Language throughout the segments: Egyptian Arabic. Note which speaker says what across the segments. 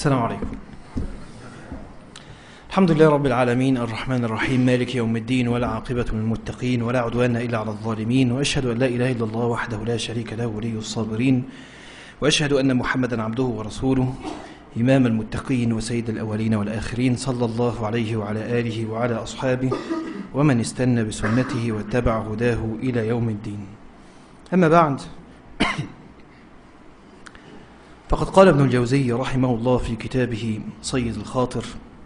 Speaker 1: السلام عليكم الحمد لله رب العالمين الرحمن الرحيم مالك يوم الدين ولا عاقبة للمتقين ولا عدوان إلا على الظالمين وأشهد أن لا إله إلا الله وحده لا شريك له ولي الصابرين وأشهد أن محمدا عبده ورسوله إمام المتقين وسيد الأولين والآخرين صلى الله عليه وعلى آله وعلى أصحابه ومن استنى بسنته واتبع هداه إلى يوم الدين أما بعد فقد قال ابن الجوزي رحمه الله في كتابه صيد الخاطر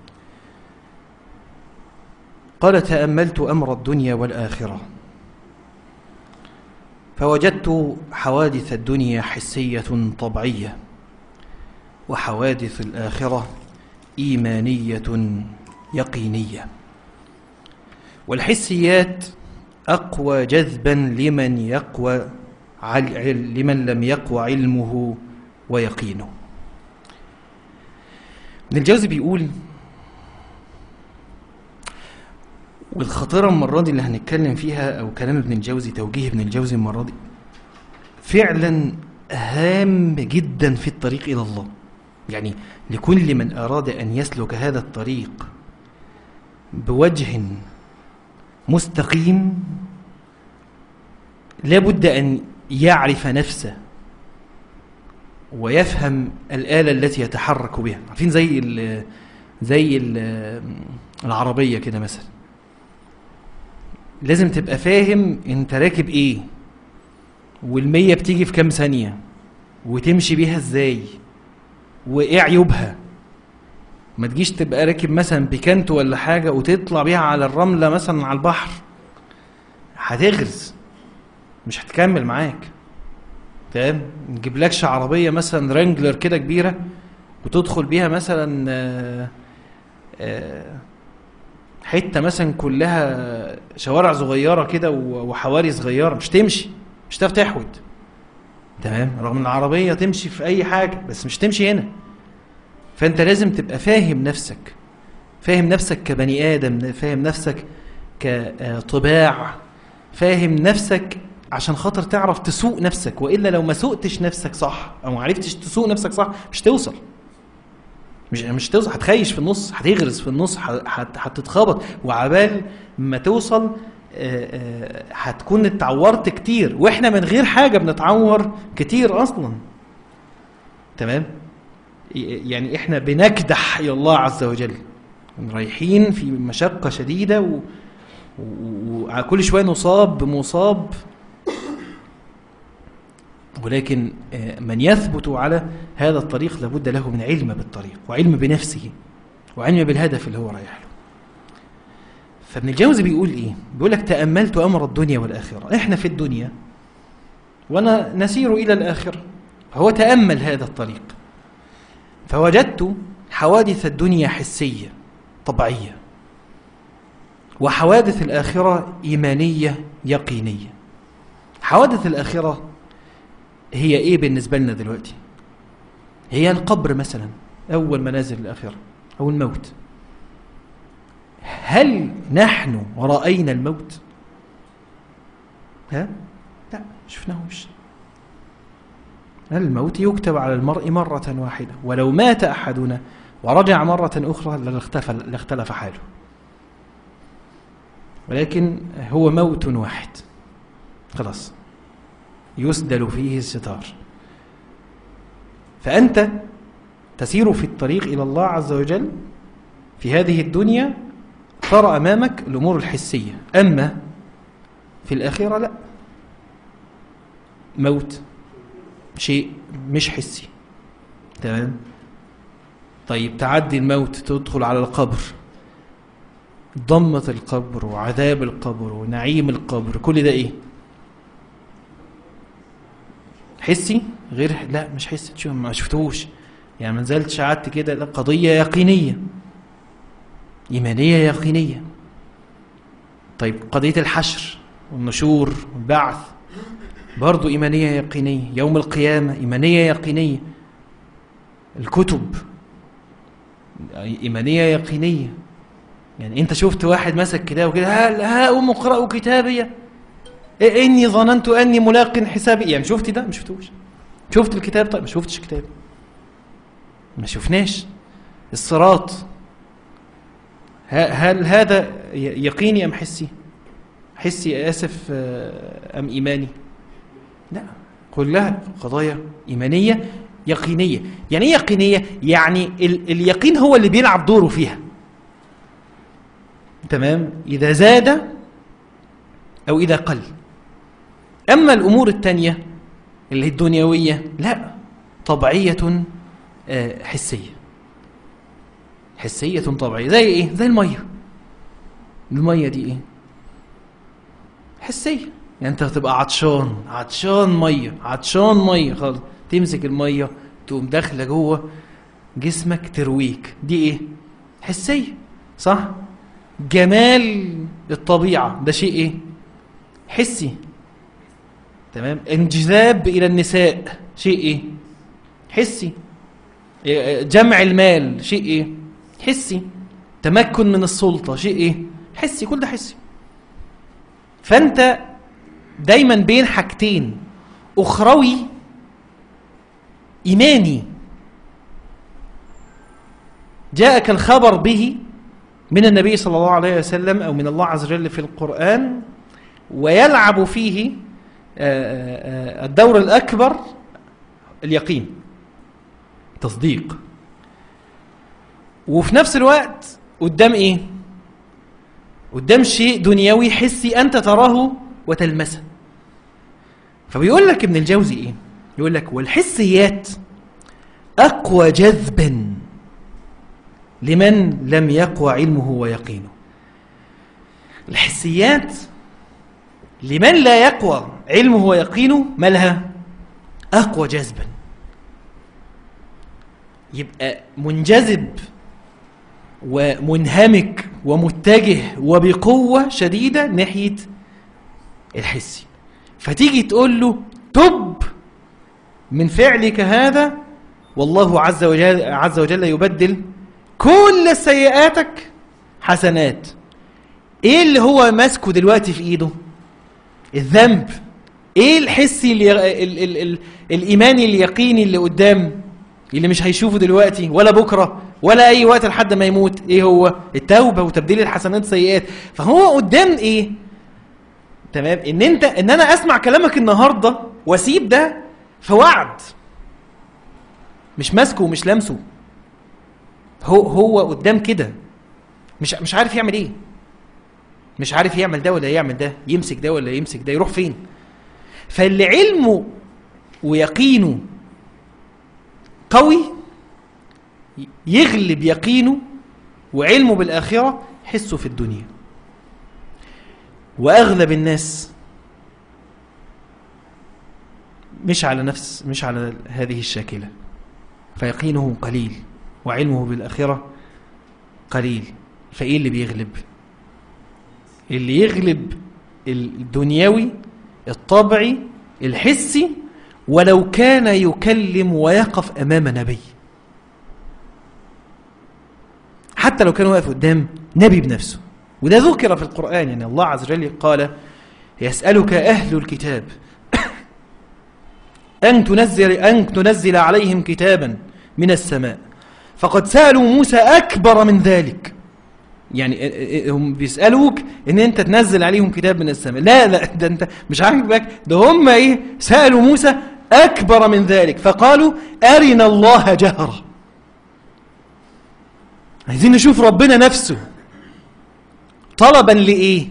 Speaker 1: قال تأملت أمر الدنيا والآخرة فوجدت حوادث الدنيا حسية طبيعية وحوادث الآخرة إيمانية يقينية والحسيات أقوى جذبا لمن يقوى عل... لمن لم يقوى علمه ويقينه ابن الجوزي بيقول والخطيرة المرة دي اللي هنتكلم فيها أو كلام ابن الجوزي توجيه ابن الجوزي المرة دي فعلا هام جدا في الطريق إلى الله يعني لكل من أراد أن يسلك هذا الطريق بوجه مستقيم لابد أن يعرف نفسه ويفهم الآلة التي يتحرك بها عارفين زي ال زي ال العربية كده مثلا لازم تبقى فاهم انت راكب ايه والمية بتيجي في كام ثانية وتمشي بيها ازاي وايه عيوبها ما تجيش تبقى راكب مثلا بيكانتو ولا حاجة وتطلع بيها على الرملة مثلا على البحر هتغرز مش هتكمل معاك تمام نجيب لكش عربية مثلا رانجلر كده كبيرة وتدخل بيها مثلا آآ آآ حته مثلا كلها شوارع صغيره كده وحواري صغيره مش تمشي مش هتعرف تحود تمام رغم ان العربيه تمشي في اي حاجه بس مش تمشي هنا فانت لازم تبقى فاهم نفسك فاهم نفسك كبني ادم فاهم نفسك كطباع فاهم نفسك عشان خاطر تعرف تسوق نفسك والا لو ما سوقتش نفسك صح او ما عرفتش تسوق نفسك صح مش توصل مش مش توصل هتخيش في النص هتغرز في النص هتتخبط وعبال ما توصل هتكون اتعورت كتير واحنا من غير حاجه بنتعور كتير اصلا تمام يعني احنا بنكدح الى الله عز وجل رايحين في مشقه شديده وكل شويه نصاب بمصاب ولكن من يثبت على هذا الطريق لابد له من علم بالطريق وعلم بنفسه وعلم بالهدف اللي هو رايح له فابن الجوزي بيقول ايه بيقول لك تأملت أمر الدنيا والآخرة احنا في الدنيا وانا نسير إلى الآخرة فهو تأمل هذا الطريق فوجدت حوادث الدنيا حسية طبيعية وحوادث الآخرة إيمانية يقينية حوادث الآخرة هي ايه بالنسبة لنا دلوقتي هي القبر مثلا اول منازل الاخرة او الموت هل نحن رأينا الموت ها لا شفناهوش الموت يكتب على المرء مرة واحدة ولو مات أحدنا ورجع مرة أخرى لاختلف, لاختلف حاله ولكن هو موت واحد خلاص يسدل فيه الستار فأنت تسير في الطريق إلى الله عز وجل في هذه الدنيا ترى أمامك الأمور الحسية أما في الآخرة لا موت شيء مش حسي تمام طيب تعدي الموت تدخل على القبر ضمة القبر وعذاب القبر ونعيم القبر كل ده ايه حسي غير لا مش حسي تشوف ما شفتوش يعني ما نزلتش قعدت كده لا قضية يقينية إيمانية يقينية طيب قضية الحشر والنشور والبعث برضو إيمانية يقينية يوم القيامة إيمانية يقينية الكتب إيمانية يقينية يعني أنت شفت واحد مسك كتاب وكده ها ها أم اقرأوا كتابي إني ظننت أني ملاق حسابي يعني شفت ده ما شفتوش شفت الكتاب طيب ما شفتش الكتاب ما شفناش الصراط ه- هل هذا ي- يقيني ام حسي حسي اسف آه، ام ايماني لا كلها قضايا ايمانيه يقينيه يعني ايه يقينيه يعني ال اليقين هو اللي بيلعب دوره فيها تمام اذا زاد او اذا قل اما الامور التانيه اللي هي الدنيويه لا طبيعيه آه، حسيه حسيه طبيعيه زي ايه زي الميه الميه دي ايه حسيه يعني انت هتبقى عطشان عطشان ميه عطشان ميه خالص تمسك الميه تقوم داخله جوه جسمك ترويك دي ايه حسيه صح جمال الطبيعه ده شيء ايه حسي تمام انجذاب الى النساء شيء ايه حسي إيه، جمع المال شيء ايه حسي تمكن من السلطه شيء ايه حسي كل ده حسي فانت دايما بين حاجتين اخروي ايماني جاءك الخبر به من النبي صلى الله عليه وسلم او من الله عز وجل في القران ويلعب فيه آه، آه، الدور الاكبر اليقين تصديق وفي نفس الوقت قدام ايه قدام شيء دنيوي حسي انت تراه وتلمسه فبيقول لك ابن الجوزي ايه يقول لك والحسيات اقوى جذبا لمن لم يقوى علمه ويقينه الحسيات لمن لا يقوى علمه ويقينه مالها اقوى جذبا يبقى منجذب ومنهمك ومتجه وبقوة شديدة ناحية الحسي فتيجي تقول له تب من فعلك هذا والله عز وجل, عز وجل يبدل كل سيئاتك حسنات ايه اللي هو ماسكه دلوقتي في ايده الذنب ايه الحسي اللي ال ال ال الايماني اليقيني اللي قدام اللي مش هيشوفه دلوقتي ولا بكره ولا اي وقت لحد ما يموت ايه هو التوبه وتبديل الحسنات سيئات فهو قدام ايه تمام ان انت ان انا اسمع كلامك النهارده واسيب ده في وعد مش ماسكه ومش لامسه هو هو قدام كده مش مش عارف يعمل ايه مش عارف يعمل ده ولا يعمل ده يمسك ده ولا يمسك ده يروح فين فاللي علمه ويقينه قوي يغلب يقينه وعلمه بالآخرة حسه في الدنيا وأغلب الناس مش على نفس مش على هذه الشاكلة فيقينه قليل وعلمه بالآخرة قليل فإيه اللي بيغلب اللي يغلب الدنيوي الطبعي الحسي ولو كان يكلم ويقف امام نبي حتى لو كان واقف قدام نبي بنفسه وده ذكر في القران يعني الله عز وجل قال يسالك اهل الكتاب ان تنزل ان تنزل عليهم كتابا من السماء فقد سالوا موسى اكبر من ذلك يعني هم بيسالوك ان انت تنزل عليهم كتاب من السماء لا لا ده انت مش عاجبك ده هم ايه سالوا موسى اكبر من ذلك فقالوا ارنا الله جهرا عايزين نشوف ربنا نفسه طلبا لايه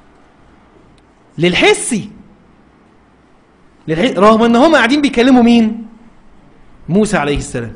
Speaker 1: للحسي للحس... رغم ان هم قاعدين بيكلموا مين موسى عليه السلام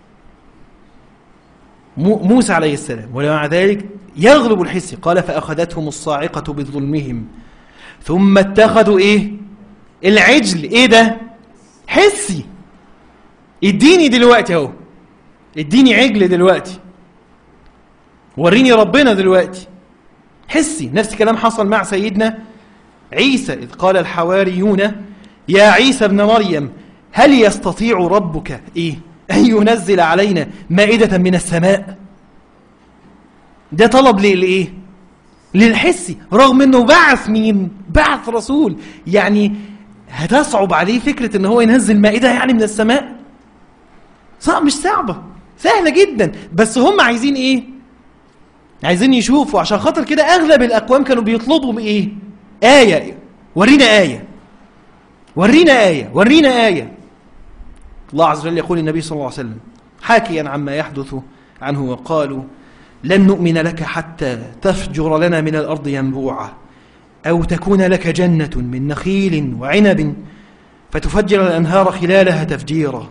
Speaker 1: موسى عليه السلام ومع ذلك يغلب الحس قال فأخذتهم الصاعقة بظلمهم ثم اتخذوا ايه العجل ايه ده حسي اديني دلوقتي اهو اديني عجل دلوقتي وريني ربنا دلوقتي حسي نفس الكلام حصل مع سيدنا عيسى إذ قال الحواريون يا عيسى ابن مريم هل يستطيع ربك ايه أن ينزل علينا مائدة من السماء ده طلب لإيه للحسي رغم أنه بعث مين بعث رسول يعني هتصعب عليه فكرة أنه هو ينزل مائدة يعني من السماء صعب مش صعبة سهلة جدا بس هم عايزين ايه عايزين يشوفوا عشان خاطر كده اغلب الاقوام كانوا بيطلبوا ايه آية ورينا آية ورينا آية ورينا آية الله عز وجل يقول النبي صلى الله عليه وسلم حاكيا عما يحدث عنه وقالوا لن نؤمن لك حتى تفجر لنا من الأرض ينبوعا أو تكون لك جنة من نخيل وعنب فتفجر الأنهار خلالها تفجيرا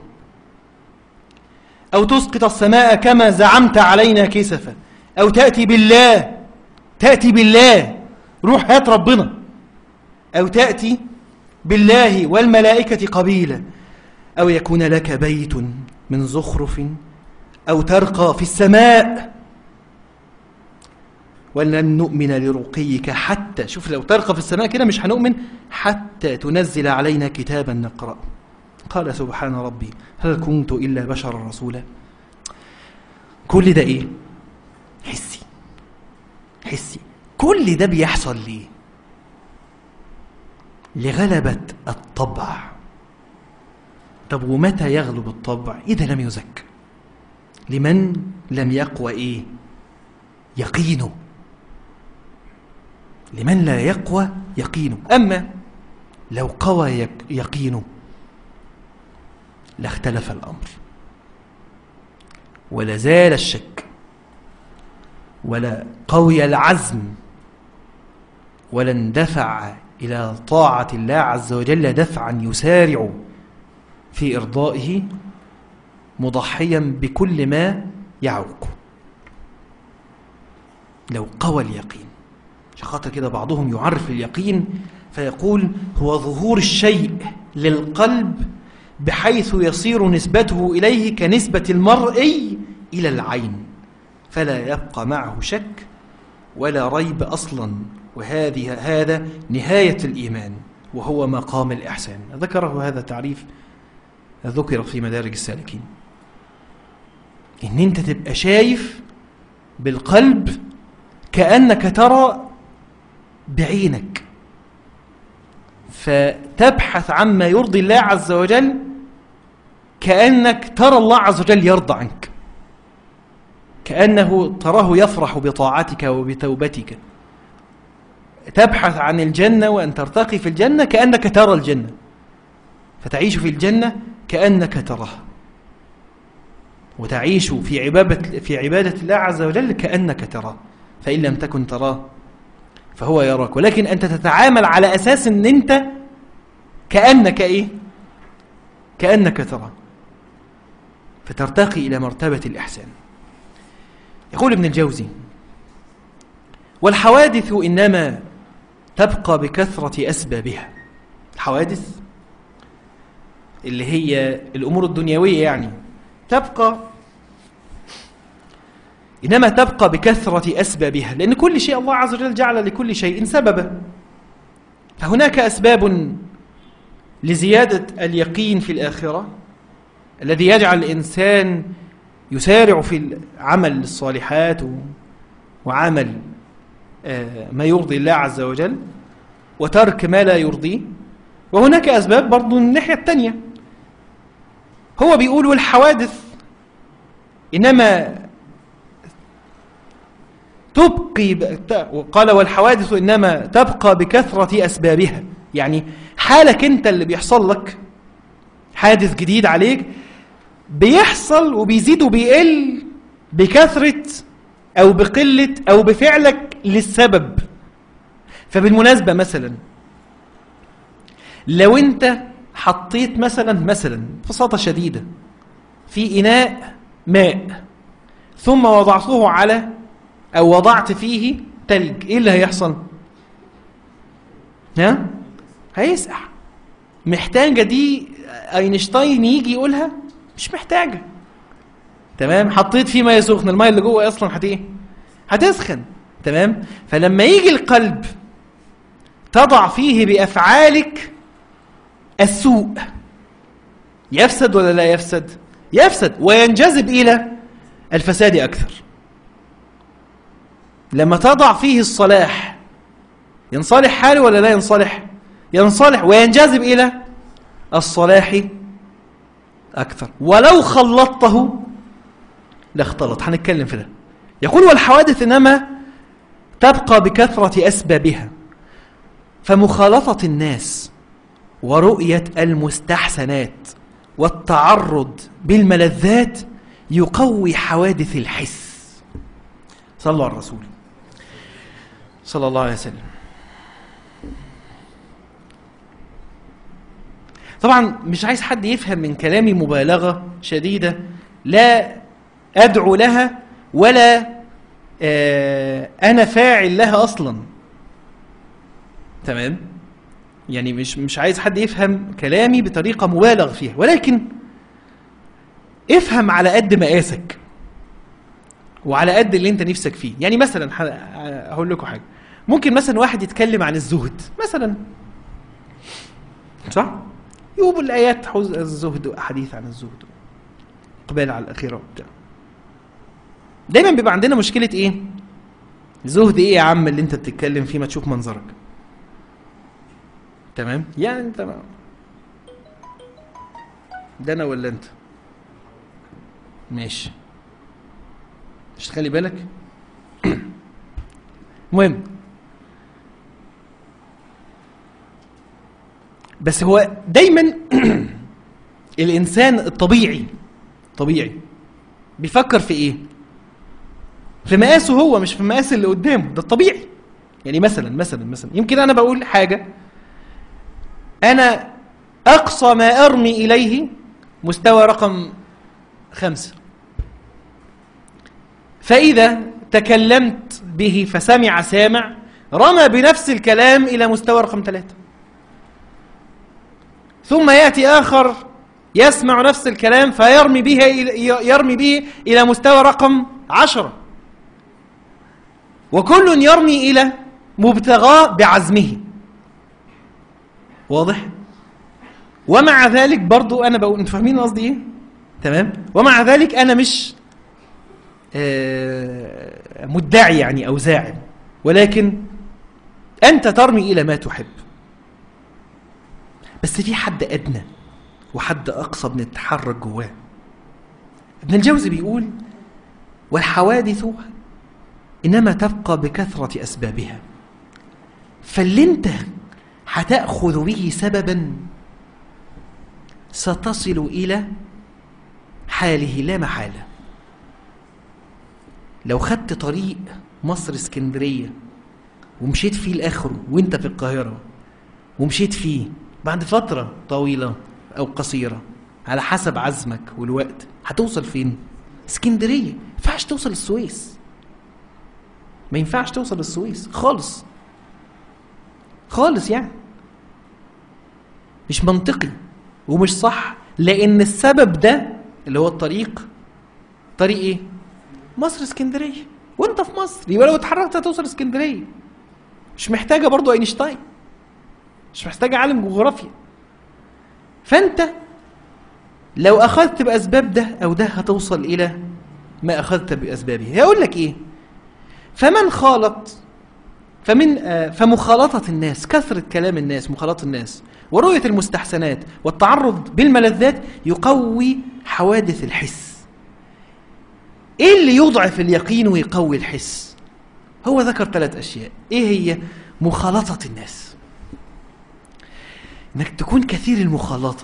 Speaker 1: أو تسقط السماء كما زعمت علينا كسفا أو تأتي بالله تأتي بالله روح هات ربنا أو تأتي بالله والملائكة قبيلا أو يكون لك بيت من زخرف أو ترقى في السماء ولن نؤمن لرقيك حتى شوف لو ترقى في السماء كده مش هنؤمن حتى تنزل علينا كتابا نقرأ قال سبحان ربي هل كنت إلا بشرا رسولا كل ده إيه حسي حسي كل ده بيحصل ليه لغلبة الطبع طب ومتى يغلب الطبع إذا لم يزك لمن لم يقوى إيه يقينه لمن لا يقوى يقينه أما لو قوى يقينه لاختلف الأمر ولا زال الشك ولا قوي العزم ولا اندفع إلى طاعة الله عز وجل دفعا يسارع في إرضائه مضحيا بكل ما يعوق لو قوى اليقين عشان خاطر كده بعضهم يعرف اليقين فيقول هو ظهور الشيء للقلب بحيث يصير نسبته إليه كنسبة المرئي إلى العين فلا يبقى معه شك ولا ريب أصلا وهذه هذا نهاية الإيمان وهو مقام الإحسان ذكره هذا التعريف ذكر في مدارج السالكين إن أنت تبقى شايف بالقلب كأنك ترى بعينك فتبحث عما يرضي الله عز وجل كأنك ترى الله عز وجل يرضى عنك كأنه تراه يفرح بطاعتك وبتوبتك تبحث عن الجنة وأن ترتقي في الجنة كأنك ترى الجنة فتعيش في الجنة كأنك تراها وتعيش في عبادة, في عبادة الله عز وجل كأنك تراه فإن لم تكن تراه فهو يراك ولكن أنت تتعامل على أساس أن أنت كأنك إيه كأنك ترى فترتقي إلى مرتبة الإحسان يقول ابن الجوزي والحوادث إنما تبقى بكثرة أسبابها الحوادث اللي هي الأمور الدنيوية يعني تبقى إنما تبقى بكثرة أسبابها لأن كل شيء الله عز وجل جعل لكل شيء سببا فهناك أسباب لزيادة اليقين في الآخرة الذي يجعل الإنسان يسارع في عمل الصالحات وعمل آه، ما يرضي الله عز وجل وترك ما لا يرضيه وهناك أسباب برضو من الناحية الثانية هو بيقول والحوادث إنما تبقي قال والحوادث إنما تبقى بكثرة أسبابها يعني حالك أنت اللي بيحصل لك حادث جديد عليك بيحصل وبيزيد وبيقل بكثرة أو بقلة أو بفعلك للسبب فبالمناسبة مثلا لو أنت حطيت مثلا مثلا ببساطة شديدة في إناء ماء ثم وضعته على أو وضعت فيه تلج إيه اللي هيحصل؟ ها؟ هيسقع محتاجة دي أينشتاين يجي يقولها مش محتاجة تمام حطيت فيه ميه سخن الميه اللي جوه اصلا هت ايه هتسخن تمام فلما يجي القلب تضع فيه بافعالك السوء يفسد ولا لا يفسد يفسد وينجذب الى الفساد اكثر لما تضع فيه الصلاح ينصلح حاله ولا لا ينصلح ينصلح وينجذب الى الصلاح اكثر ولو خلطته لاختلط هنتكلم في ده يقول والحوادث انما تبقى بكثره اسبابها فمخالطه الناس ورؤيه المستحسنات والتعرض بالملذات يقوي حوادث الحس صلوا على الرسول صلى الله عليه وسلم طبعا مش عايز حد يفهم من كلامي مبالغه شديده لا ادعو لها ولا آه انا فاعل لها اصلا تمام يعني مش مش عايز حد يفهم كلامي بطريقه مبالغ فيها ولكن افهم على قد مقاسك وعلى قد اللي انت نفسك فيه يعني مثلا ه- هقول لكم حاجه ممكن مثلا واحد يتكلم عن الزهد مثلا صح يقول الايات حوز الزهد واحاديث عن الزهد اقبال على الاخره وبتاع دايما بيبقى عندنا مشكله ايه زهد ايه يا عم اللي انت بتتكلم فيه ما تشوف منظرك تمام يعني انت ما ده انا ولا انت ماشي مش تخلي بالك المهم بس هو دايما الانسان الطبيعي طبيعي بيفكر في ايه في مقاسه هو مش في مقاس اللي قدامه ده الطبيعي يعني مثلا مثلا مثلا يمكن انا بقول حاجه انا اقصى ما ارمي اليه مستوى رقم خمسه فإذا تكلمت به فسمع سامع رمى بنفس الكلام إلى مستوى رقم ثلاثة ثم يأتي آخر يسمع نفس الكلام فيرمي به إلى- يرمي به إلى مستوى رقم عشرة وكل يرمي إلى مبتغاه بعزمه واضح؟ ومع ذلك برضو أنا بقول أنتوا فاهمين قصدي إيه؟ تمام؟ ومع ذلك أنا مش آه، مدعي يعني او زاعم ولكن انت ترمي الى ما تحب بس في حد ادنى وحد اقصى بنتحرك جواه ابن الجوزي بيقول والحوادث انما تبقى بكثره اسبابها فاللي انت هتاخذ به سببا ستصل الى حاله لا محاله لو خدت طريق مصر اسكندريه ومشيت فيه لاخره وانت في القاهره ومشيت فيه بعد فتره طويله او قصيره على حسب عزمك والوقت هتوصل فين اسكندريه ما ينفعش توصل السويس ما ينفعش توصل السويس خالص خالص يعني مش منطقي ومش صح لان السبب ده اللي هو الطريق طريق ايه مصر اسكندريه وانت في مصر يبقى لو اتحركت هتوصل اسكندريه مش محتاجه برضو اينشتاين مش محتاجه عالم جغرافيا فانت لو اخذت باسباب ده او ده هتوصل الى ما اخذت باسبابه هيقول لك ايه فمن خالط فمن آه، فمخالطة الناس كثرة كلام الناس مخالطة الناس ورؤية المستحسنات والتعرض بالملذات يقوي حوادث الحس ايه اللي يضعف اليقين ويقوي الحس هو ذكر ثلاث اشياء ايه هي مخالطه الناس انك تكون كثير المخالطه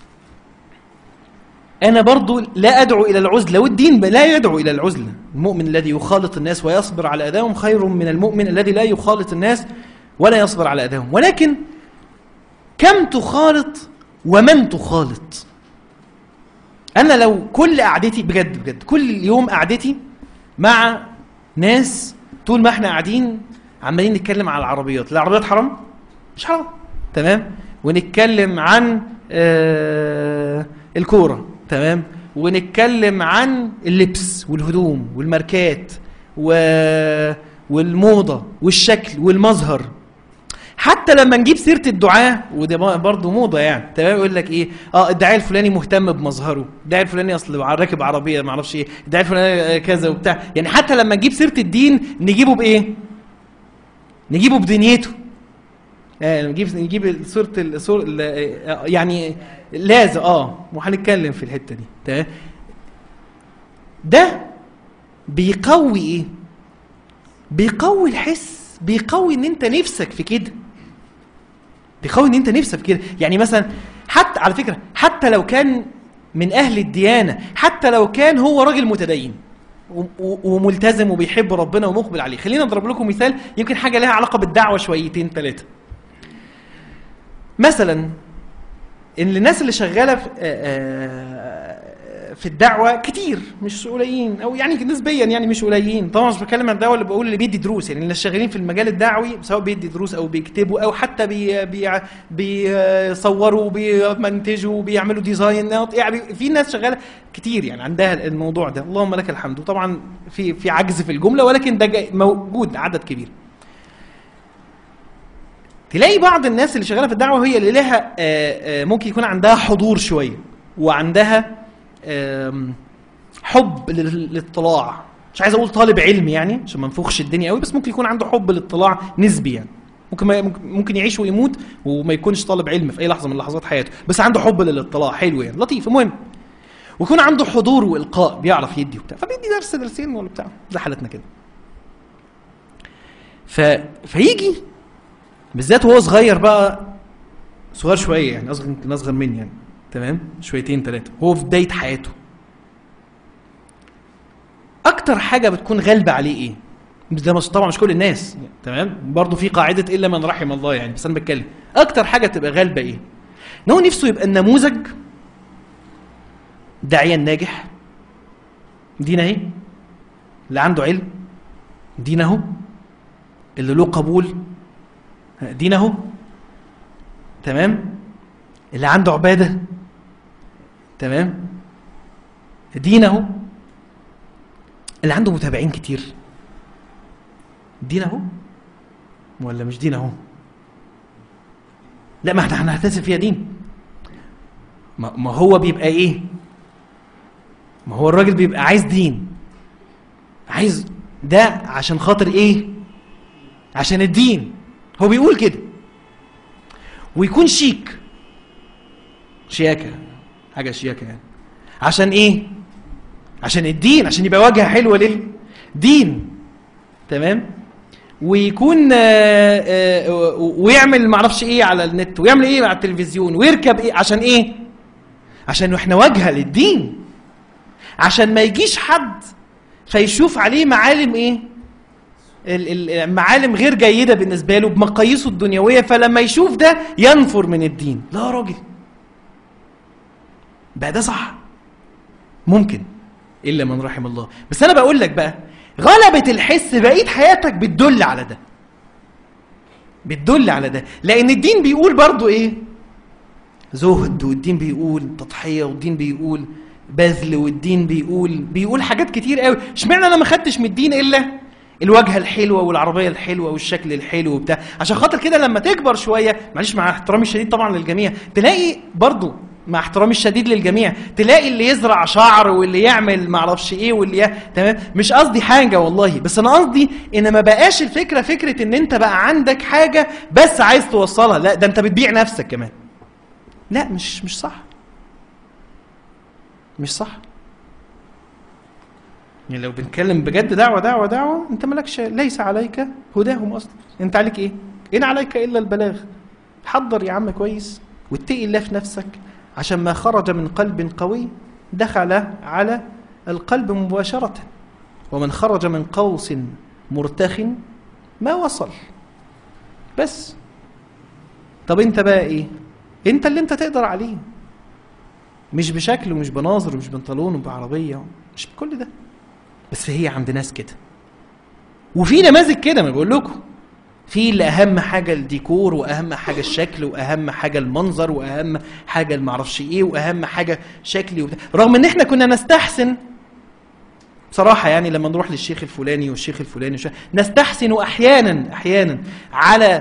Speaker 1: انا برضو لا ادعو الى العزله والدين لا يدعو الى العزله المؤمن الذي يخالط الناس ويصبر على اذاهم خير من المؤمن الذي لا يخالط الناس ولا يصبر على اذاهم ولكن كم تخالط ومن تخالط انا لو كل قعدتي بجد بجد كل يوم قعدتي مع ناس طول ما احنا قاعدين عمالين نتكلم على العربيات العربيات حرام مش حرام تمام ونتكلم عن آه الكوره تمام ونتكلم عن اللبس والهدوم والماركات و... والموضه والشكل والمظهر حتى لما نجيب سيره الدعاء وده برضه موضه يعني تمام يقول لك ايه اه الداعيه الفلاني مهتم بمظهره الداعيه الفلاني اصل راكب عربيه ما اعرفش ايه الداعيه الفلاني كذا وبتاع يعني حتى لما نجيب سيره الدين نجيبه بايه نجيبه بدنيته يعني نجيب نجيب صوره الصور يعني لازم اه وهنتكلم في الحته دي تمام ده بيقوي ايه بيقوي الحس بيقوي ان انت نفسك في كده بيقوي ان انت نفسك في كده يعني مثلا حتى على فكره حتى لو كان من اهل الديانه حتى لو كان هو راجل متدين و- و- وملتزم وبيحب ربنا ومقبل عليه خلينا نضرب لكم مثال يمكن حاجه لها علاقه بالدعوه شويتين ثلاثه مثلا ان الناس اللي شغاله في, آه، في الدعوه كتير مش قليلين او يعني نسبيا يعني مش قليلين طبعا مش بتكلم عن الدعوه اللي بقول اللي بيدي دروس يعني اللي شغالين في المجال الدعوي سواء بيدي دروس او بيكتبوا او حتى بي بي بيصوروا بيمنتجوا بيعملوا ديزاين يعني في ناس شغاله كتير يعني عندها الموضوع ده اللهم لك الحمد وطبعا في في عجز في الجمله ولكن ده جاي- موجود عدد كبير تلاقي بعض الناس اللي شغاله في الدعوه هي اللي لها آه، آه، ممكن يكون عندها حضور شويه وعندها آم، حب لل- للاطلاع مش عايز اقول طالب علم يعني عشان ما نفخش الدنيا قوي بس ممكن يكون عنده حب للاطلاع نسبي يعني ممكن ما ممكن- ممكن يعيش ويموت وما يكونش طالب علم في اي لحظه من لحظات حياته بس عنده حب للاطلاع حلو يعني لطيف المهم ويكون عنده حضور والقاء بيعرف يدي وبتاع فبيدي درس درسين ولا بتاع زي حالتنا كده ف... فيجي بالذات وهو صغير بقى صغير شويه يعني اصغر يمكن اصغر مني يعني تمام شويتين ثلاثه هو في بدايه حياته اكتر حاجه بتكون غالبه عليه ايه ده مش طبعا مش كل الناس تمام برضه في قاعده الا من رحم الله يعني بس انا بتكلم اكتر حاجه تبقى غالبه ايه ان هو نفسه يبقى النموذج داعيا ناجح دين اهي اللي عنده علم دين اهو اللي له قبول دين اهو تمام اللي عنده عباده تمام دين اهو اللي عنده متابعين كتير دين اهو ولا مش دين اهو لا ما احنا هنحتسب فيها دين ما ما هو بيبقى ايه ما هو الراجل بيبقى عايز دين عايز ده عشان خاطر ايه عشان الدين هو بيقول كده ويكون شيك شياكة حاجة شياكة يعني عشان ايه عشان الدين عشان يبقى واجهة حلوة للدين تمام ويكون آه، آه، ويعمل معرفش ايه على النت ويعمل ايه على التلفزيون ويركب ايه عشان ايه عشان احنا واجهة للدين عشان ما يجيش حد فيشوف عليه معالم ايه ال- ال- معالم غير جيدة بالنسبة له بمقاييسه الدنيوية فلما يشوف ده ينفر من الدين لا يا راجل بقى ده صح ممكن إلا من رحم الله بس أنا بقول لك بقى غلبة الحس بقية حياتك بتدل على ده بتدل على ده لأن الدين بيقول برضو إيه زهد والدين بيقول تضحية والدين بيقول بذل والدين بيقول بيقول حاجات كتير قوي اشمعنى انا ما خدتش من الدين الا الواجهه الحلوه والعربيه الحلوه والشكل الحلو وبتاع عشان خاطر كده لما تكبر شويه معلش مع احترامي الشديد طبعا للجميع تلاقي برضو مع احترامي الشديد للجميع تلاقي اللي يزرع شعر واللي يعمل معرفش ايه واللي ي... تمام مش قصدي حاجه والله بس انا قصدي ان ما بقاش الفكره فكره ان انت بقى عندك حاجه بس عايز توصلها لا ده انت بتبيع نفسك كمان لا مش مش صح مش صح يعني لو بنتكلم بجد دعوة دعوة دعوة انت مالكش ليس عليك هداهم اصلا انت عليك ايه ان عليك الا البلاغ حضر يا عم كويس واتقي الله في نفسك عشان ما خرج من قلب قوي دخل على القلب مباشرة ومن خرج من قوس مرتخ ما وصل بس طب انت بقى ايه انت اللي انت تقدر عليه مش بشكل ومش بناظر ومش بنطلون وبعربية مش بكل ده بس هي عند ناس كده وفي نماذج كده ما بقول لكم في اللي اهم حاجه الديكور واهم حاجه الشكل واهم حاجه المنظر واهم حاجه المعرفش ايه واهم حاجه شكلي وبتاع. رغم ان احنا كنا نستحسن بصراحة يعني لما نروح للشيخ الفلاني والشيخ الفلاني والشيخ نستحسن أحيانا أحيانا على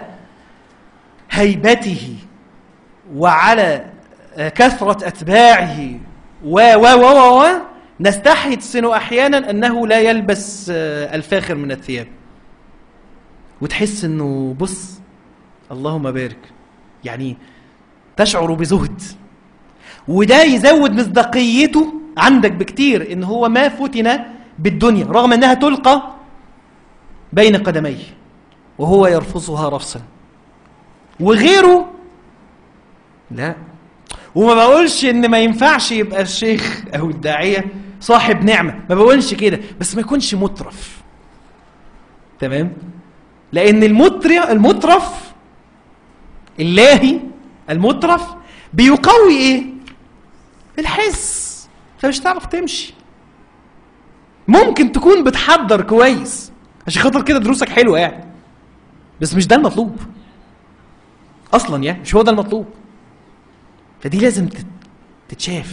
Speaker 1: هيبته وعلى كثرة أتباعه و و و و و نستحسن أحيانا أنه لا يلبس آه، الفاخر من الثياب وتحس أنه بص اللهم بارك يعني تشعر بزهد وده يزود مصداقيته عندك بكتير ان هو ما فتن بالدنيا رغم انها تلقى بين قدميه وهو يرفضها رفصا وغيره لا وما بقولش ان ما ينفعش يبقى الشيخ او الداعيه صاحب نعمه ما بقولش كده بس ما يكونش مترف تمام لان المتر المترف اللاهي المترف بيقوي ايه الحس فمش هتعرف تمشي ممكن تكون بتحضر كويس عشان خاطر كده دروسك حلوه يعني بس مش ده المطلوب اصلا يعني مش هو ده المطلوب فدي لازم تت- تتشاف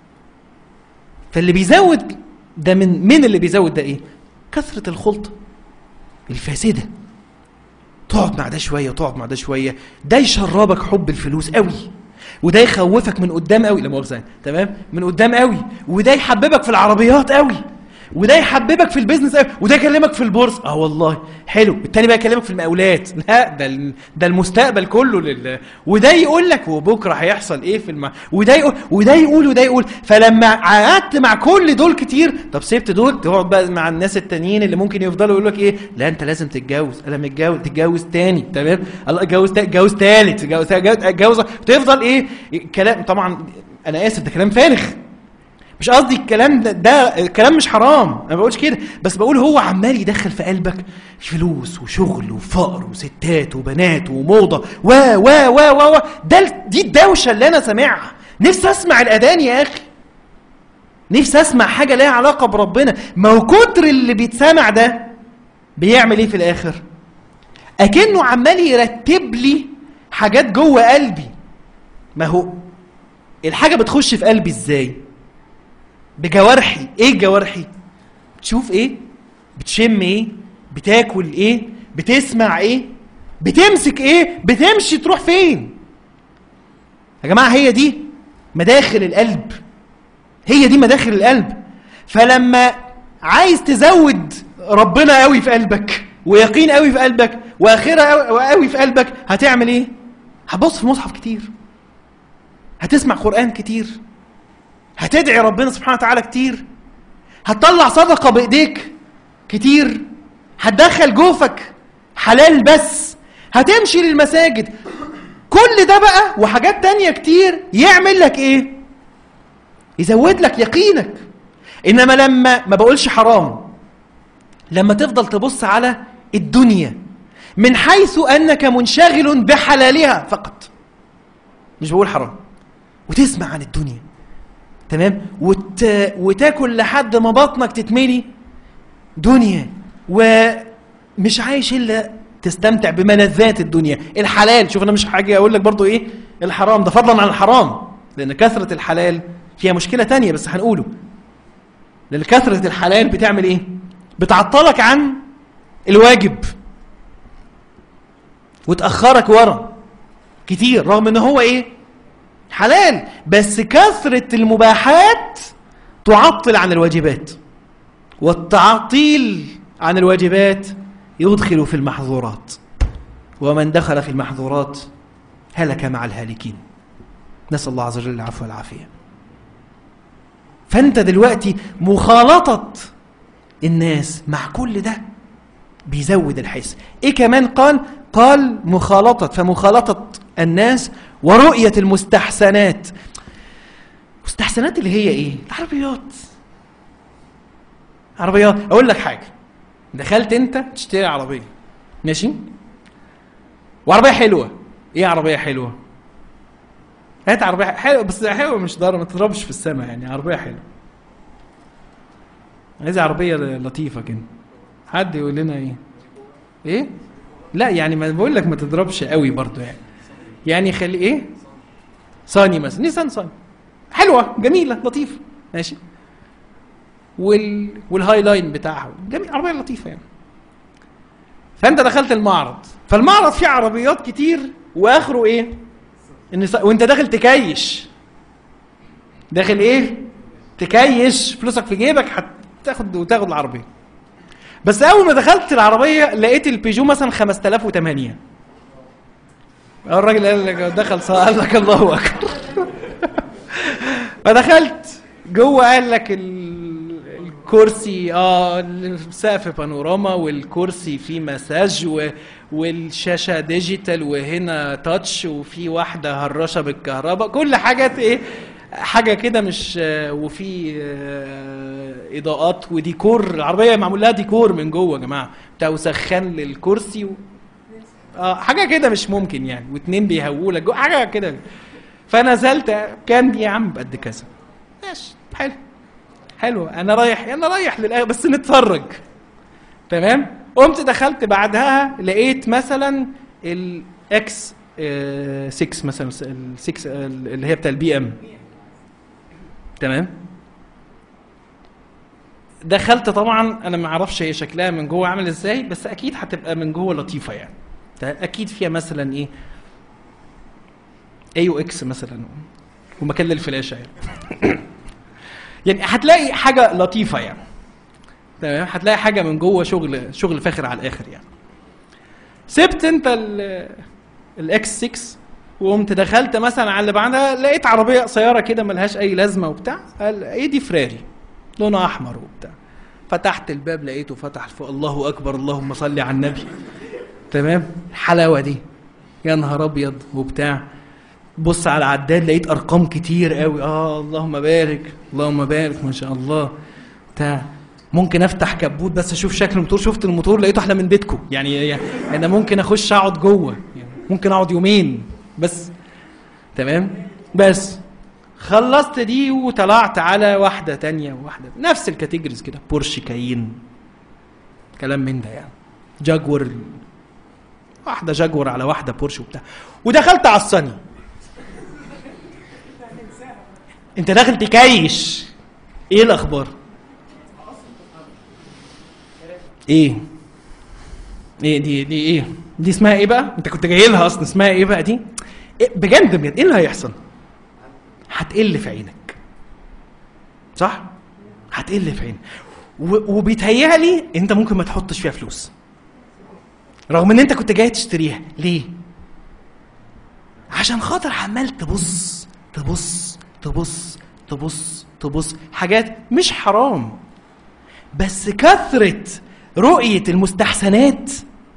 Speaker 1: فاللي بيزود ده من من اللي بيزود ده ايه كثره الخلطه الفاسده تقعد مع ده شويه وتقعد مع ده شويه ده يشربك حب الفلوس قوي وده يخوفك من قدام قوي لا مؤاخذه يعني، تمام من قدام قوي وده يحببك في العربيات قوي وده يحببك في البيزنس قوي وده يكلمك في البورصه اه والله حلو التاني بقى يكلمك في المقاولات لا ده ال- ده المستقبل كله لل وده يقول لك وبكره هيحصل ايه في الم... وده يقول وده يقول وده يقول فلما قعدت مع كل دول كتير طب سبت دول تقعد بقى مع الناس التانيين اللي ممكن يفضلوا يقول لك ايه لا انت لازم تتجوز انا متجوز تتجوز تاني تمام الله اتجوز تا- اتجوز تالت اتجوز اتجوز تفضل ايه كلام طبعا انا اسف ده كلام فارغ مش قصدي الكلام ده, ده كلام مش حرام انا ما بقولش كده بس بقول هو عمال يدخل في قلبك فلوس وشغل وفقر وستات وبنات وموضه و و و و و ده ال- دي الدوشه اللي انا سامعها نفسي اسمع الاذان يا اخي نفسي اسمع حاجه ليها علاقه بربنا ما هو كتر اللي بيتسمع ده بيعمل ايه في الاخر اكنه عمال يرتب لي حاجات جوه قلبي ما هو الحاجه بتخش في قلبي ازاي بجوارحي ايه جوارحي بتشوف ايه بتشم ايه بتاكل ايه بتسمع ايه بتمسك ايه بتمشي تروح فين يا جماعه هي دي مداخل القلب هي دي مداخل القلب فلما عايز تزود ربنا قوي في قلبك ويقين قوي في قلبك واخره قوي قوي في قلبك هتعمل ايه هتبص في المصحف كتير هتسمع قران كتير هتدعي ربنا سبحانه وتعالى كتير هتطلع صدقة بإيديك كتير هتدخل جوفك حلال بس هتمشي للمساجد كل ده بقى وحاجات تانية كتير يعمل لك ايه يزود لك يقينك انما لما ما بقولش حرام لما تفضل تبص على الدنيا من حيث انك منشغل بحلالها فقط مش بقول حرام وتسمع عن الدنيا تمام وت... وتاكل لحد ما بطنك تتملي دنيا ومش عايش الا تستمتع بملذات الدنيا الحلال شوف انا مش حاجه اقول لك برضو ايه الحرام ده فضلا عن الحرام لان كثره الحلال فيها مشكله تانية بس هنقوله لان كثره الحلال بتعمل ايه بتعطلك عن الواجب وتاخرك ورا كتير رغم ان هو ايه حلال بس كثرة المباحات تعطل عن الواجبات والتعطيل عن الواجبات يدخل في المحظورات ومن دخل في المحظورات هلك مع الهالكين نسأل الله عز وجل العفو والعافية فأنت دلوقتي مخالطة الناس مع كل ده بيزود الحس ايه كمان قال قال مخالطة فمخالطة الناس ورؤية المستحسنات مستحسنات اللي هي ايه العربيات عربيات اقول لك حاجة دخلت انت تشتري عربية ماشي وعربية حلوة ايه عربية حلوة هات عربية حلوة بس حلوة مش ضارة ما تضربش في السماء يعني عربية حلوة عايز عربية لطيفة كده حد يقول لنا ايه ايه لا يعني ما بقول لك ما تضربش قوي برضو يعني يعني خلي ايه صاني مثلا نيسان صاني حلوه جميله لطيفه ماشي وال والهاي لاين بتاعها جميل عربيه لطيفه يعني فانت دخلت المعرض فالمعرض فيه عربيات كتير واخره ايه النسا... وانت داخل تكيش داخل ايه تكيش فلوسك في جيبك هتاخد وتاخد العربيه بس اول ما دخلت العربيه لقيت البيجو مثلا 5008 الراجل قال لك دخل صار قال لك الله اكبر فدخلت جوه قال لك ال... والكرسي اه السقف بانوراما والكرسي فيه مساج و... والشاشه ديجيتال وهنا تاتش وفي واحده هراشه بالكهرباء كل حاجات ايه حاجه كده مش آه، وفي آه، اضاءات وديكور العربيه معمول لها ديكور من جوه يا جماعه بتاع وسخان للكرسي و... اه حاجه كده مش ممكن يعني واتنين بيهووا لك جوه حاجه كده فنزلت كام دي يا عم بقد كذا ماشي حلو حلو انا رايح انا رايح للاخر بس نتفرج تمام قمت دخلت بعدها لقيت مثلا الاكس 6 مثلا ال 6 اللي هي بتاع البي ام تمام دخلت طبعا انا ما اعرفش هي شكلها من جوه عامل ازاي بس اكيد هتبقى من جوه لطيفه يعني اكيد فيها مثلا ايه اي او اكس مثلا ومكان للفلاشه يعني يعني هتلاقي حاجه لطيفه يعني تمام هتلاقي حاجه من جوه شغل شغل فاخر على الاخر يعني سبت انت الاكس 6 وقمت دخلت مثلا على اللي بعدها لقيت عربيه قصيره كده ملهاش اي لازمه وبتاع قال ايه دي فراري لونها احمر وبتاع فتحت الباب لقيته فتح فوق الله اكبر اللهم صل على النبي تمام الحلاوه دي يا نهار ابيض وبتاع بص على العداد لقيت ارقام كتير قوي اه اللهم بارك اللهم بارك ما شاء الله بتاع ممكن افتح كبوت بس اشوف شكل الموتور شفت الموتور لقيته احلى من بيتكم يعني, يعني انا ممكن اخش اقعد جوه يعني ممكن اقعد يومين بس تمام بس خلصت دي وطلعت على واحدة تانية وواحدة نفس الكاتيجوريز كده بورش كاين كلام من ده يعني جاكور واحدة جاكور على واحدة بورش وبتاع ودخلت على الصني انت داخل تكيش ايه الاخبار ايه ايه دي دي ايه دي اسمها ايه بقى انت كنت جاي لها اصلا اسمها ايه بقى دي إيه بجد بجد ايه اللي هيحصل هتقل في عينك صح هتقل في عينك وبيتهيألي انت ممكن ما تحطش فيها فلوس رغم ان انت كنت جاي تشتريها ليه عشان خاطر عمال تبص تبص تبص تبص تبص حاجات مش حرام بس كثرة رؤية المستحسنات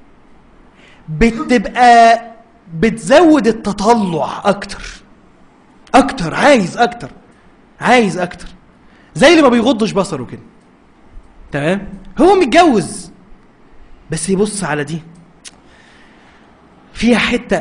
Speaker 1: بتبقى بتزود التطلع اكتر اكتر عايز اكتر عايز اكتر زي اللي ما بيغضش بصره كده تمام هو متجوز بس يبص على دي فيها حته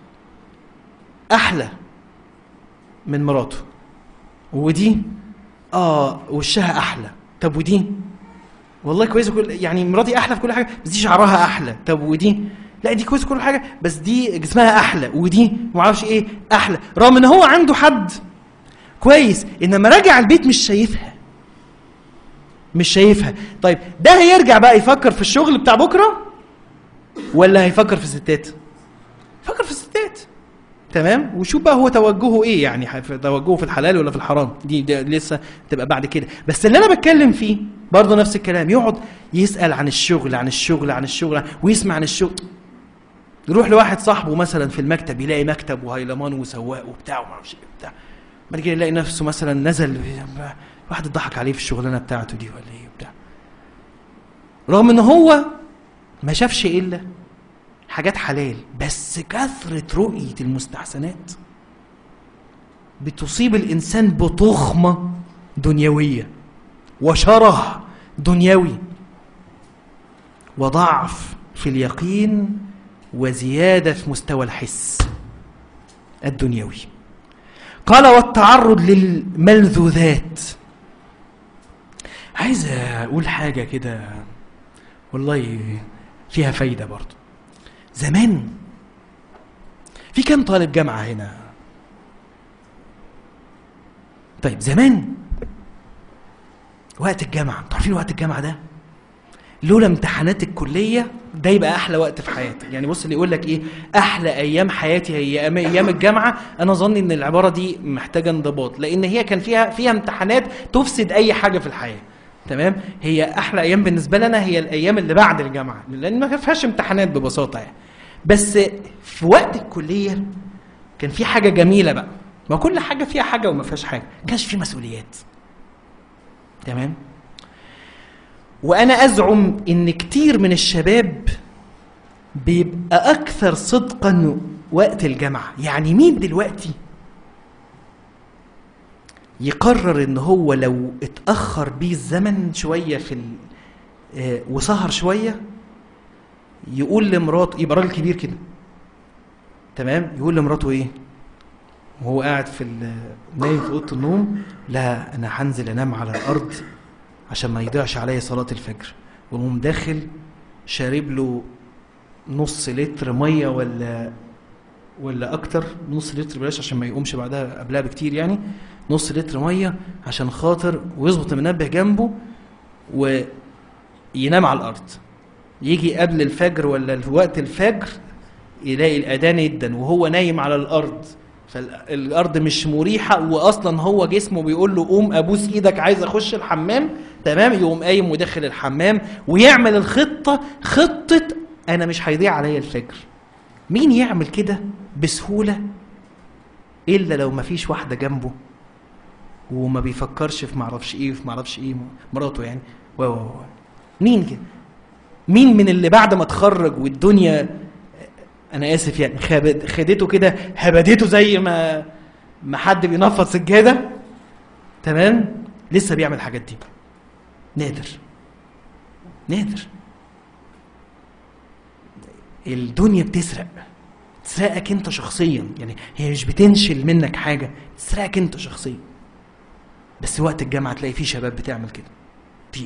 Speaker 1: احلى من مراته ودي اه وشها احلى طب ودي والله كويسه كل يعني مراتي احلى في كل حاجه بس دي شعرها احلى طب ودي لا دي كويسه كل حاجه بس دي جسمها احلى ودي ما اعرفش ايه احلى رغم ان هو عنده حد كويس انما راجع البيت مش شايفها مش شايفها طيب ده هيرجع بقى يفكر في الشغل بتاع بكره ولا هيفكر في الستات فكر في الستات تمام وشوف بقى هو توجهه ايه يعني توجهه في الحلال ولا في الحرام دي, دي لسه تبقى بعد كده بس اللي انا بتكلم فيه برضه نفس الكلام يقعد يسال عن الشغل عن الشغل عن الشغل ويسمع عن الشغل يروح لواحد صاحبه مثلا في المكتب يلاقي مكتب وهيلمان وسواق وبتاع وما اعرفش ايه وبتاع بعد كده يلاقي نفسه مثلا نزل واحد اتضحك عليه في الشغلانه بتاعته دي ولا ايه وبتاع رغم ان هو ما شافش الا حاجات حلال بس كثرة رؤية المستحسنات بتصيب الإنسان بتخمة دنيوية وشره دنيوي وضعف في اليقين وزيادة في مستوى الحس الدنيوي قال والتعرض للملذوذات عايز أقول حاجة كده والله فيها فايدة برضو زمان في كم طالب جامعة هنا طيب زمان وقت الجامعة انتوا عارفين وقت الجامعة ده لولا امتحانات الكلية ده يبقى أحلى وقت في حياتي يعني بص اللي يقول لك إيه أحلى أيام حياتي هي أيام الجامعة أنا ظني إن العبارة دي محتاجة انضباط لأن هي كان فيها فيها امتحانات تفسد أي حاجة في الحياة تمام هي احلى ايام بالنسبه لنا هي الايام اللي بعد الجامعه لان ما فيهاش امتحانات ببساطه يعني بس في وقت الكليه كان في حاجه جميله بقى ما كل حاجه فيها حاجه وما فيهاش حاجه ما كانش في مسؤوليات تمام وانا ازعم ان كتير من الشباب بيبقى اكثر صدقا وقت الجامعه يعني مين دلوقتي يقرر ان هو لو اتاخر بيه الزمن شويه في ال... آه، وسهر شويه يقول لمراته يبقى راجل كبير كده تمام يقول لمراته ايه وهو قاعد في ال- نايم في اوضه النوم لا انا هنزل انام على الارض عشان ما يضيعش عليا صلاه الفجر ويقوم داخل شارب له نص لتر ميه ولا ولا اكتر نص لتر بلاش عشان ما يقومش بعدها قبلها بكتير يعني نص لتر ميه عشان خاطر ويظبط المنبه جنبه وينام على الارض يجي قبل الفجر ولا في وقت الفجر يلاقي الاذان يدن وهو نايم على الارض فالارض مش مريحه واصلا هو جسمه بيقول له قوم ابوس ايدك عايز اخش الحمام تمام يقوم قايم وداخل الحمام ويعمل الخطه خطه انا مش هيضيع عليا الفجر مين يعمل كده بسهوله الا لو ما فيش واحده جنبه وما بيفكرش في معرفش ايه وفي معرفش ايه مراته يعني و و و مين كده مين من اللي بعد ما اتخرج والدنيا انا اسف يعني خبد- خدته كده هبدته زي ما ما حد بينفض سجاده تمام لسه بيعمل الحاجات دي نادر نادر الدنيا بتسرق تسرقك انت شخصيا يعني هي مش بتنشل منك حاجه تسرقك انت شخصيا بس وقت الجامعه تلاقي فيه شباب بتعمل كده في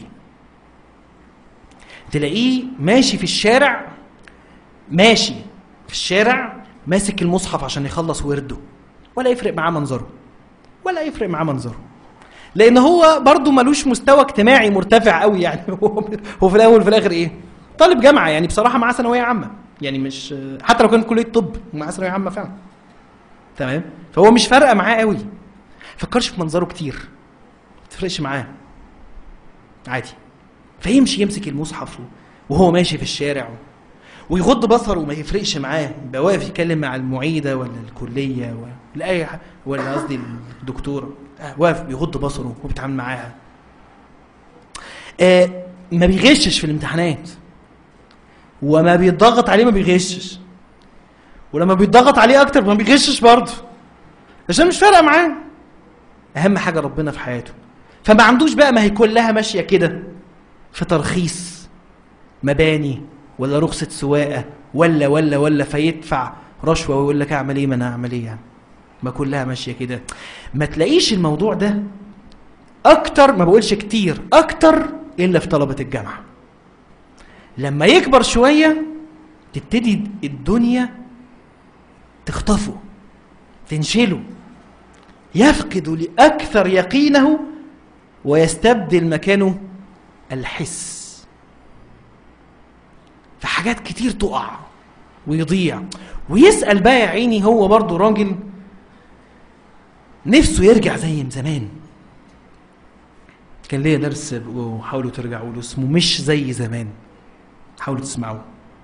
Speaker 1: تلاقيه ماشي في الشارع ماشي في الشارع ماسك المصحف عشان يخلص ورده ولا يفرق معاه منظره ولا يفرق معاه منظره لان هو برضه ملوش مستوى اجتماعي مرتفع قوي يعني هو هو في الاول وفي الاخر ايه طالب جامعه يعني بصراحه معاه ثانويه عامه يعني مش حتى لو كان كليه طب معاه ثانويه عامه فعلا تمام فهو مش فارقه معاه قوي فكرش في منظره كتير ما تفرقش معاه عادي فيمشي يمسك المصحف وهو ماشي في الشارع ويغض بصره وما يفرقش معاه يبقى واقف يتكلم مع المعيده ولا الكليه ولا اي ح- ولا قصدي الدكتوره آه، واقف بيغض بصره وبيتعامل معاها آه ما بيغشش في الامتحانات وما بيتضغط عليه ما بيغشش ولما بيتضغط عليه اكتر ما بيغشش برضه عشان مش فارقه معاه اهم حاجه ربنا في حياته فما عندوش بقى ما هي كلها ماشيه كده في ترخيص مباني ولا رخصة سواقة ولا ولا ولا فيدفع رشوة ويقول لك أعمل إيه ما أنا أعمل إيه يعني ما كلها ماشية كده ما تلاقيش الموضوع ده أكتر ما بقولش كتير أكتر إلا في طلبة الجامعة لما يكبر شوية تبتدي الدنيا تخطفه تنشله يفقد لأكثر يقينه ويستبدل مكانه الحس فحاجات كتير تقع ويضيع ويسأل بقى يا عيني هو برضه راجل نفسه يرجع زي زمان كان ليا درس وحاولوا ترجعوا له اسمه مش زي زمان حاولوا تسمعوه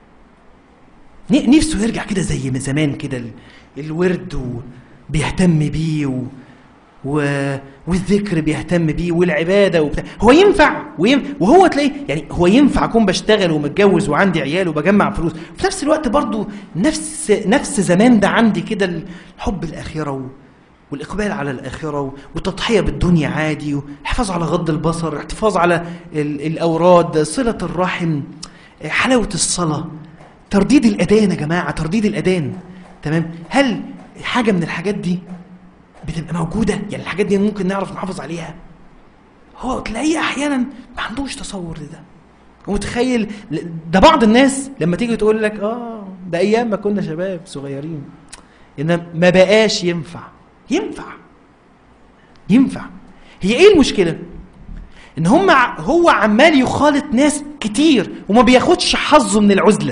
Speaker 1: ن- نفسه يرجع كده زي من زمان كده ال- الورد وبيهتم بيه و... و... والذكر بيهتم بيه والعباده وبتاع هو ينفع وين... وهو تلاقيه يعني هو ينفع اكون بشتغل ومتجوز وعندي عيال وبجمع فلوس وفي نفس الوقت برضو نفس نفس زمان ده عندي كده الحب الاخره و... والاقبال على الاخره و... والتضحيه بالدنيا عادي والحفاظ على غض البصر احتفاظ على ال... الاوراد صله الرحم حلاوه الصلاه ترديد الاذان يا جماعه ترديد الاذان تمام هل حاجه من الحاجات دي بتبقى موجوده يعني الحاجات دي ممكن نعرف نحافظ عليها هو تلاقيه احيانا ما عندوش تصور لده هو متخيل ده بعض الناس لما تيجي تقول لك اه ده ايام ما كنا شباب صغيرين ان ما بقاش ينفع ينفع ينفع هي ايه المشكله ان هم ع- هو عمال يخالط ناس كتير وما بياخدش حظه من العزله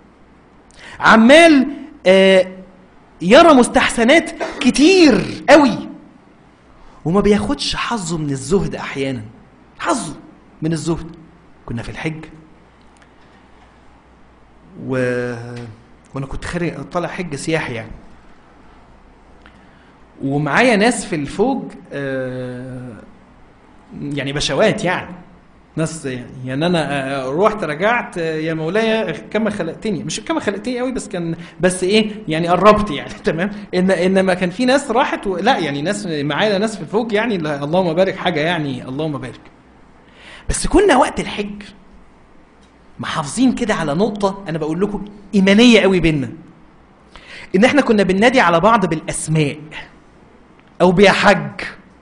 Speaker 1: عمال آه يرى مستحسنات كتير قوي وما بياخدش حظه من الزهد احيانا حظه من الزهد كنا في الحج و... وانا كنت خارج طالع حج سياحي يعني ومعايا ناس في الفوج آه، يعني بشوات يعني ناس يعني, يعني انا آه، رحت رجعت آه، يا مولاي كما خلقتني مش كما خلقتني قوي بس كان بس ايه يعني قربت يعني تمام ان انما كان في ناس راحت و... لا يعني ناس معايا ناس في فوق يعني لا، اللهم بارك حاجه يعني اللهم بارك بس كنا وقت الحج محافظين كده على نقطه انا بقول لكم ايمانيه قوي بينا ان احنا كنا بننادي على بعض بالاسماء او بيا حج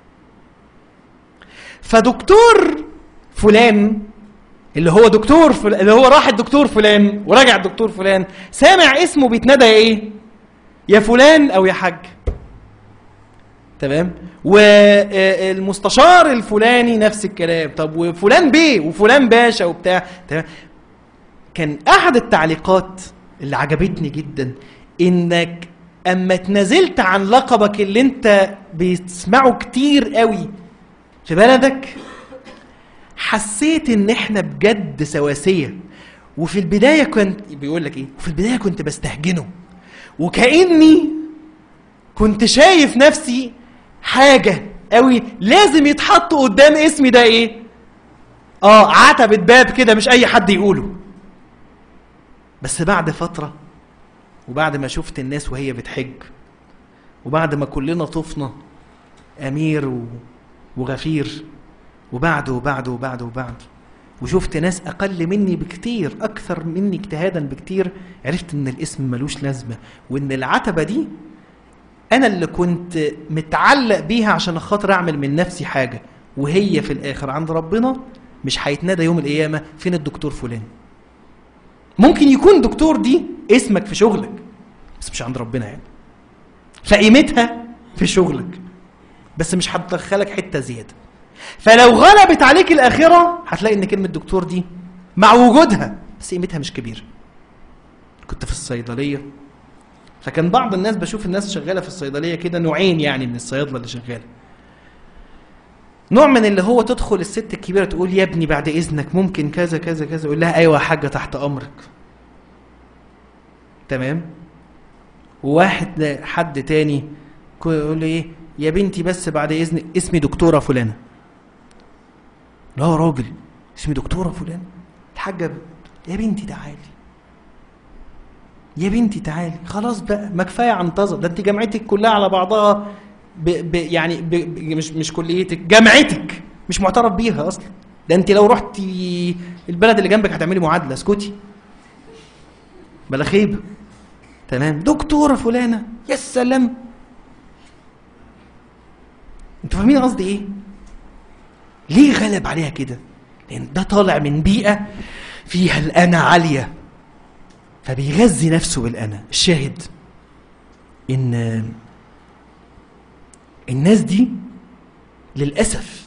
Speaker 1: فدكتور فلان اللي هو دكتور فل... اللي هو راح الدكتور فلان ورجع الدكتور فلان سامع اسمه بيتنادى ايه يا فلان او يا حاج تمام والمستشار الفلاني نفس الكلام طب وفلان بيه وفلان باشا وبتاع تمام كان احد التعليقات اللي عجبتني جدا انك اما اتنازلت عن لقبك اللي انت بتسمعه كتير قوي في بلدك حسيت ان احنا بجد سواسيه وفي البدايه كنت بيقول لك ايه وفي البدايه كنت بستهجنه وكاني كنت شايف نفسي حاجه قوي لازم يتحط قدام اسمي ده ايه اه عتبة باب كده مش اي حد يقوله بس بعد فتره وبعد ما شفت الناس وهي بتحج وبعد ما كلنا طفنا امير و... وغفير وبعد وبعد وبعد وبعد وشفت ناس اقل مني بكتير اكثر مني اجتهادا بكتير عرفت ان الاسم ملوش لازمه وان العتبه دي انا اللي كنت متعلق بيها عشان خاطر اعمل من نفسي حاجه وهي في الاخر عند ربنا مش هيتنادى يوم القيامه فين الدكتور فلان ممكن يكون دكتور دي اسمك في شغلك بس مش عند ربنا يعني فقيمتها في شغلك بس مش هتدخلك حته زياده فلو غلبت عليك الاخره هتلاقي ان كلمه دكتور دي مع وجودها بس قيمتها مش كبيره كنت في الصيدليه فكان بعض الناس بشوف الناس شغاله في الصيدليه كده نوعين يعني من الصيادله اللي شغاله نوع من اللي هو تدخل الست الكبيره تقول يا ابني بعد اذنك ممكن كذا كذا كذا يقول لها ايوه يا حاجه تحت امرك تمام وواحد حد تاني يقول له ايه يا بنتي بس بعد اذن اسمي دكتوره فلانه لا يا راجل اسمي دكتوره فلانه الحاجه يا بنتي تعالي يا بنتي تعالي خلاص بقى ما كفايه عنطزه ده انت جامعتك كلها على بعضها ب ب يعني ب ب مش مش كليتك جامعتك مش معترف بيها اصلا ده انت لو رحتي البلد اللي جنبك هتعملي معادله اسكتي بلا خيبه تمام دكتوره فلانه يا سلام انتوا فاهمين قصدي ايه ليه غلب عليها كده لان ده طالع من بيئه فيها الانا عاليه فبيغذي نفسه بالانا الشاهد ان الناس دي للاسف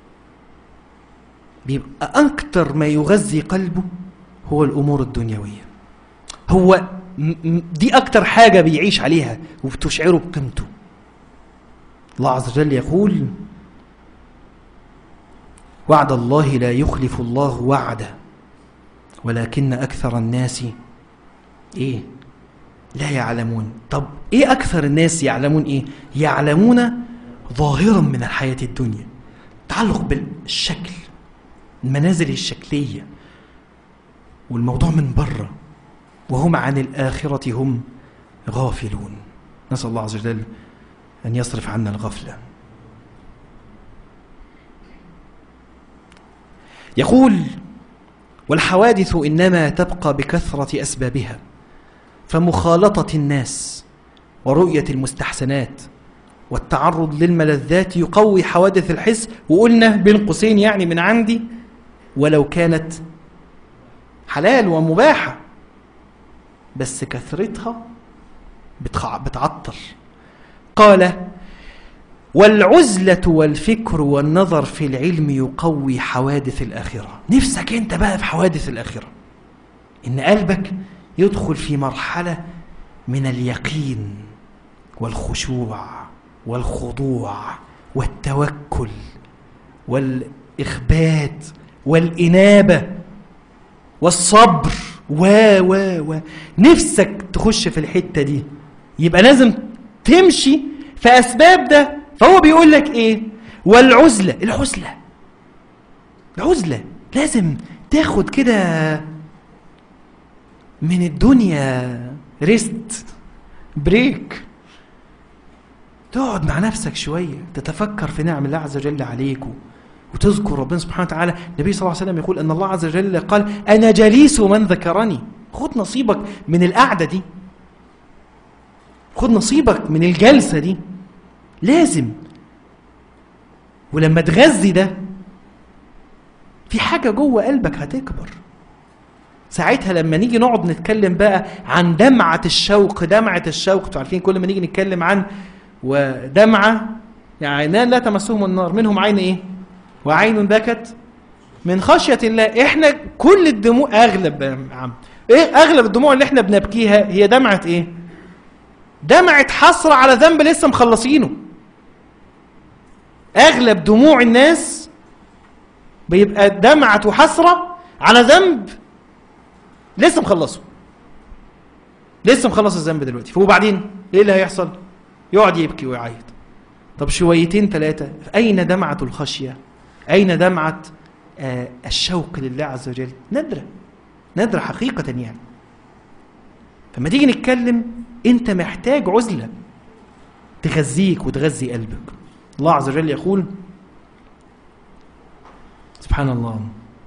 Speaker 1: بيبقى اكتر ما يغذي قلبه هو الامور الدنيويه هو م- م- دي اكتر حاجه بيعيش عليها وبتشعره بقيمته الله عز وجل يقول وعد الله لا يخلف الله وعده ولكن اكثر الناس ايه لا يعلمون طب ايه اكثر الناس يعلمون ايه يعلمون ظاهرا من الحياه الدنيا تعلق بالشكل المنازل الشكليه والموضوع من بره وهم عن الاخره هم غافلون نسال الله عز وجل ان يصرف عنا الغفله يقول والحوادث انما تبقى بكثره اسبابها فمخالطه الناس ورؤيه المستحسنات والتعرض للملذات يقوي حوادث الحس وقلنا بين قوسين يعني من عندي ولو كانت حلال ومباحه بس كثرتها بتخع- بتعطر قال والعزلة والفكر والنظر في العلم يقوي حوادث الآخرة نفسك أنت بقى في حوادث الآخرة إن قلبك يدخل في مرحلة من اليقين والخشوع والخضوع والتوكل والإخبات والإنابة والصبر و و و نفسك تخش في الحتة دي يبقى لازم تمشي في أسباب ده فهو بيقول لك إيه والعزلة العزلة العزلة لازم تاخد كده من الدنيا ريست بريك تقعد مع نفسك شوية تتفكر في نعم الله عز وجل عليك وتذكر ربنا سبحانه وتعالى النبي صلى الله عليه وسلم يقول أن الله عز وجل قال أنا جليس من ذكرني خد نصيبك من القعدة دي خد نصيبك من الجلسة دي لازم ولما تغذي ده في حاجة جوه قلبك هتكبر ساعتها لما نيجي نقعد نتكلم بقى عن دمعة الشوق دمعة الشوق انتوا عارفين كل ما نيجي نتكلم عن ودمعة يعني عينان لا تمسهم النار منهم عين ايه وعين بكت من خشية الله احنا كل الدموع اغلب يا عم ايه اغلب الدموع اللي احنا بنبكيها هي دمعة ايه دمعة حسرة على ذنب لسه مخلصينه اغلب دموع الناس بيبقى دمعة وحسرة على ذنب لسه مخلصه لسه مخلص الذنب دلوقتي وبعدين ايه اللي هيحصل يقعد يبكي ويعيط طب شويتين ثلاثة أين دمعة الخشية أين دمعة آه الشوق لله عز وجل نادرة نادرة حقيقة يعني فما تيجي نتكلم أنت محتاج عزلة تغذيك وتغذي قلبك الله عز وجل يقول سبحان الله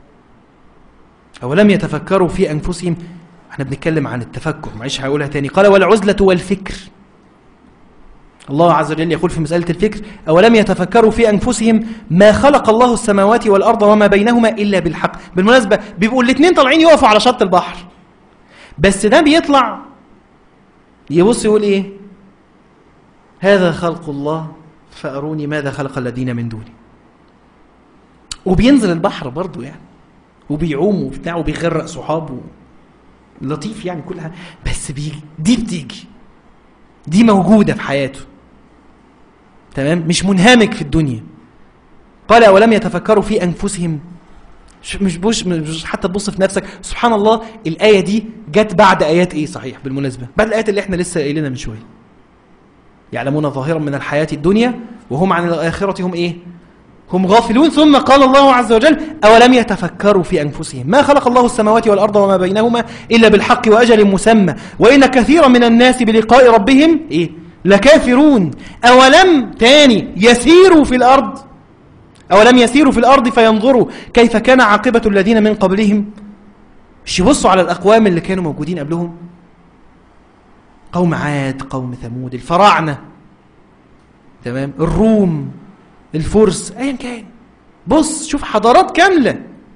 Speaker 1: أولم يتفكروا في أنفسهم احنا بنتكلم عن التفكر معلش هقولها تاني قال والعزلة والفكر الله عز وجل يقول في مسألة الفكر أولم يتفكروا في أنفسهم ما خلق الله السماوات والأرض وما بينهما إلا بالحق بالمناسبة بيبقوا الاثنين طالعين يقفوا على شط البحر بس ده بيطلع يبص يقول إيه هذا خلق الله فأروني ماذا خلق الذين من دوني وبينزل البحر برضه يعني وبيعوم وبتاع وبيغرق صحابه لطيف يعني كلها بس بي دي بتيجي دي موجودة في حياته تمام مش منهمك في الدنيا قال ولم يتفكروا في أنفسهم مش بوش مش حتى تبص في نفسك سبحان الله الآية دي جت بعد آيات إيه صحيح بالمناسبة بعد الآيات اللي إحنا لسه قايلينها من شوية يعلمون ظاهرا من الحياة الدنيا وهم عن الآخرة هم إيه هم غافلون ثم قال الله عز وجل أولم يتفكروا في أنفسهم ما خلق الله السماوات والأرض وما بينهما إلا بالحق وأجل مسمى وإن كثيرا من الناس بلقاء ربهم إيه لكافرون أولم تاني يسيروا في الأرض أولم يسيروا في الأرض فينظروا كيف كان عاقبة الذين من قبلهم مش يبصوا على الأقوام اللي كانوا موجودين قبلهم قوم عاد قوم ثمود الفراعنة تمام الروم الفرس ايا كان بص شوف حضارات كاملة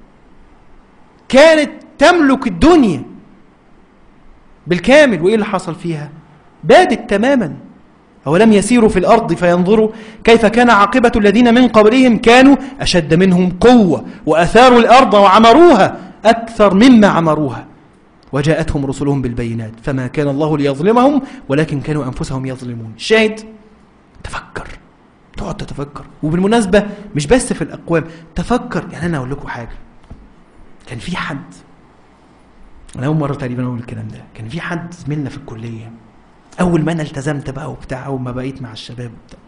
Speaker 1: كانت تملك الدنيا بالكامل وايه اللي حصل فيها بادت تماما أولم يسيروا في الأرض فينظروا كيف كان عاقبة الذين من قبلهم كانوا أشد منهم قوة وأثاروا الأرض وعمروها أكثر مما عمروها وجاءتهم رسلهم بالبينات فما كان الله ليظلمهم ولكن كانوا أنفسهم يظلمون شاهد تفكر تقعد تتفكر وبالمناسبة مش بس في الأقوام تفكر يعني أنا أقول لكم حاجة كان في حد أنا أول مرة تقريبا أقول الكلام ده كان في حد زميلنا في الكلية أول ما أنا التزمت بقى وبتاع أول ما بقيت مع الشباب وبتاع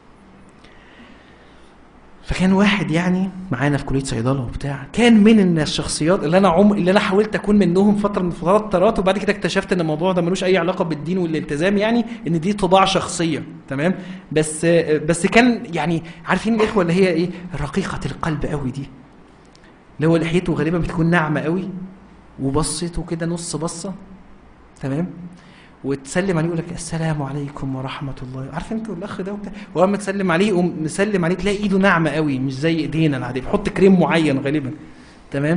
Speaker 1: فكان واحد يعني معانا في كليه صيدله وبتاع كان من الشخصيات اللي انا عم اللي انا حاولت اكون منهم فتره من فترات وبعد كده اكتشفت ان الموضوع ده ملوش اي علاقه بالدين والالتزام يعني ان دي طباع شخصيه تمام بس بس كان يعني عارفين الاخوه اللي هي ايه رقيقه القلب قوي دي اللي هو لحيته غالبا بتكون ناعمه قوي وبصته كده نص بصه تمام وتسلم عليه يقول لك السلام عليكم ورحمه الله عارف انت الاخ ده وبتاع ولما تسلم عليه يقوم مسلم عليه تلاقي ايده ناعمه قوي مش زي ايدينا العاديه بيحط كريم معين غالبا تمام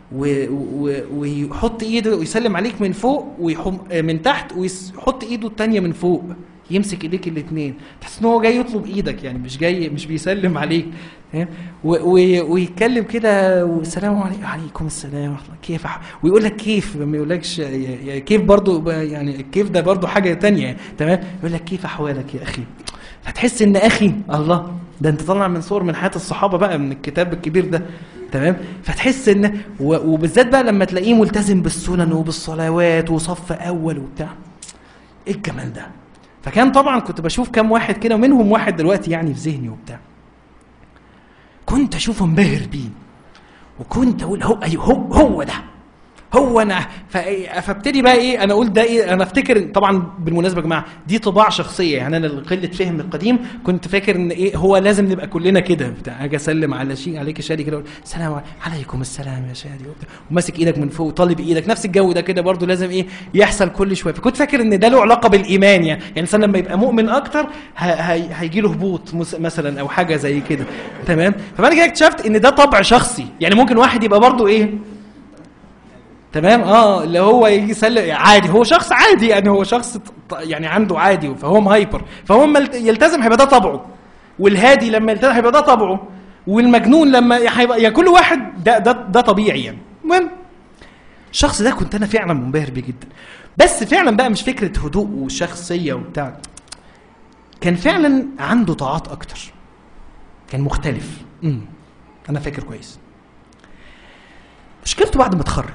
Speaker 1: ويحط ايده ويسلم عليك من فوق ويحم من تحت ويحط ايده الثانيه من فوق يمسك ايديك الاثنين تحس ان هو جاي يطلب ايدك يعني مش جاي مش بيسلم عليك تمام ويتكلم كده والسلام عليكم عليكم السلام ورحمه الله كيف ويقول لك كيف ما يقولكش كيف برضو يعني كيف ده برضو حاجه ثانيه تمام يقول لك كيف احوالك يا اخي فتحس ان اخي الله ده انت طالع من صور من حياه الصحابه بقى من الكتاب الكبير ده تمام فتحس ان وبالذات بقى لما تلاقيه ملتزم بالسنن وبالصلوات وصف اول وبتاع ايه الجمال ده فكان طبعا كنت بشوف كام واحد كده ومنهم واحد دلوقتي يعني في ذهني وبتاع كنت اشوفه انبهر بيه وكنت اقول هو ايوه هو هو ده هو انا ف- فابتدي بقى ايه انا اقول ده ايه انا افتكر طبعا بالمناسبه يا جماعه دي طباع شخصيه يعني انا قله فهم القديم كنت فاكر ان ايه هو لازم نبقى كلنا كده بتاع اجي اسلم على شيء عليك يا شادي كده أقول السلام عليكم. عليكم السلام يا شادي وبتاع. وماسك ايدك من فوق وطالب ايدك نفس الجو ده كده برضو لازم ايه يحصل كل شويه فكنت فاكر ان ده له علاقه بالايمان يعني يعني الانسان لما يبقى مؤمن اكتر هيجي له هبوط مس- مثلا او حاجه زي كده تمام فبعد كده اكتشفت ان ده طبع شخصي يعني ممكن واحد يبقى برضو ايه تمام اه اللي هو يجي يسلم عادي هو شخص عادي يعني هو شخص ط- يعني عنده عادي فهو مهايبر فهو لما يلت- يلتزم هيبقى ده طبعه والهادي لما يلتزم هيبقى ده طبعه والمجنون لما هيبقى يعني كل واحد ده ده ده طبيعي يعني المهم الشخص ده كنت انا فعلا منبهر بيه جدا بس فعلا بقى مش فكره هدوء وشخصيه وبتاع كان فعلا عنده طاعات اكتر كان مختلف امم انا فاكر كويس مشكلته بعد ما اتخرج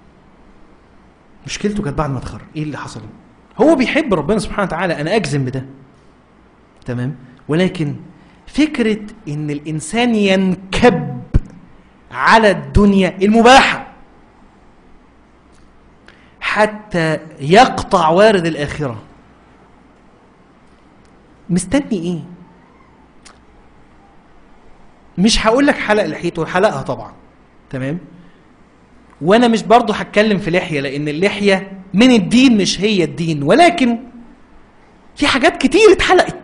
Speaker 1: مشكلته كانت بعد ما اتخرج ايه اللي حصل هو بيحب ربنا سبحانه وتعالى انا اجزم بده تمام ولكن فكره ان الانسان ينكب على الدنيا المباحه حتى يقطع وارد الاخره مستني ايه مش هقول لك حلق لحيته حلقها طبعا تمام وانا مش برضه هتكلم في لحيه لان اللحيه من الدين مش هي الدين ولكن في حاجات كتير اتحلقت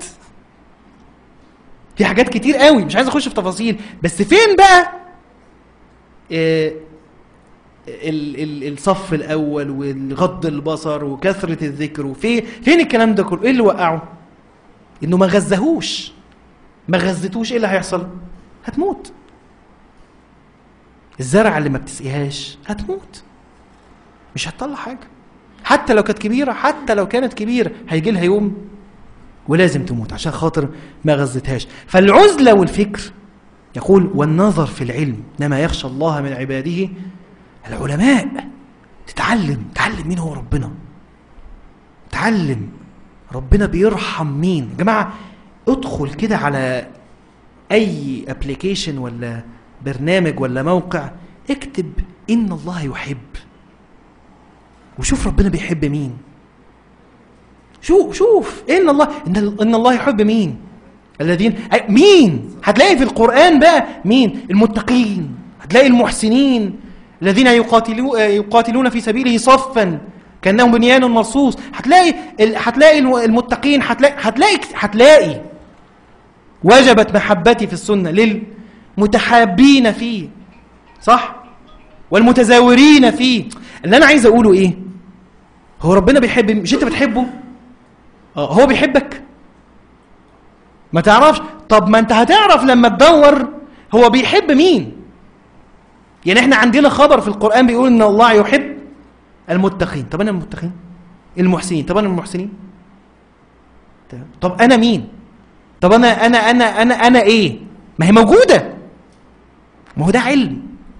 Speaker 1: في حاجات كتير قوي مش عايز اخش في تفاصيل بس فين بقى آه ال ال الصف الاول والغض البصر وكثره الذكر وفين فين الكلام ده كله ايه اللي وقعه انه ما غزهوش ما غزتوش ايه اللي هيحصل هتموت الزرع اللي ما بتسقيهاش هتموت مش هتطلع حاجه حتى لو كانت كبيره حتى لو كانت كبيره هيجي لها يوم ولازم تموت عشان خاطر ما غزتهاش فالعزله والفكر يقول والنظر في العلم انما يخشى الله من عباده العلماء تتعلم تعلم مين هو ربنا تعلم ربنا بيرحم مين يا جماعه ادخل كده على اي ابلكيشن ولا برنامج ولا موقع اكتب ان الله يحب وشوف ربنا بيحب مين شوف شوف ان الله ان, إن الله يحب مين الذين أي- مين هتلاقي في القران بقى مين المتقين هتلاقي المحسنين الذين يقاتلون يقاتلون في سبيله صفا كانهم بنيان مرصوص هتلاقي ال- هتلاقي الم- المتقين هتلاقي هتلاقي هتلاقي وجبت محبتي في السنه للمتحابين فيه صح والمتزاورين فيه اللي انا عايز اقوله ايه هو ربنا بيحب مش انت بتحبه اه هو بيحبك ما تعرفش طب ما انت هتعرف لما تدور هو بيحب مين يعني احنا عندنا خبر في القرآن بيقول ان الله يحب المتقين طب انا المتقين المحسنين طب انا المحسنين تمام. طب انا مين طب انا انا انا انا انا ايه ما هي موجوده ما هو ده علم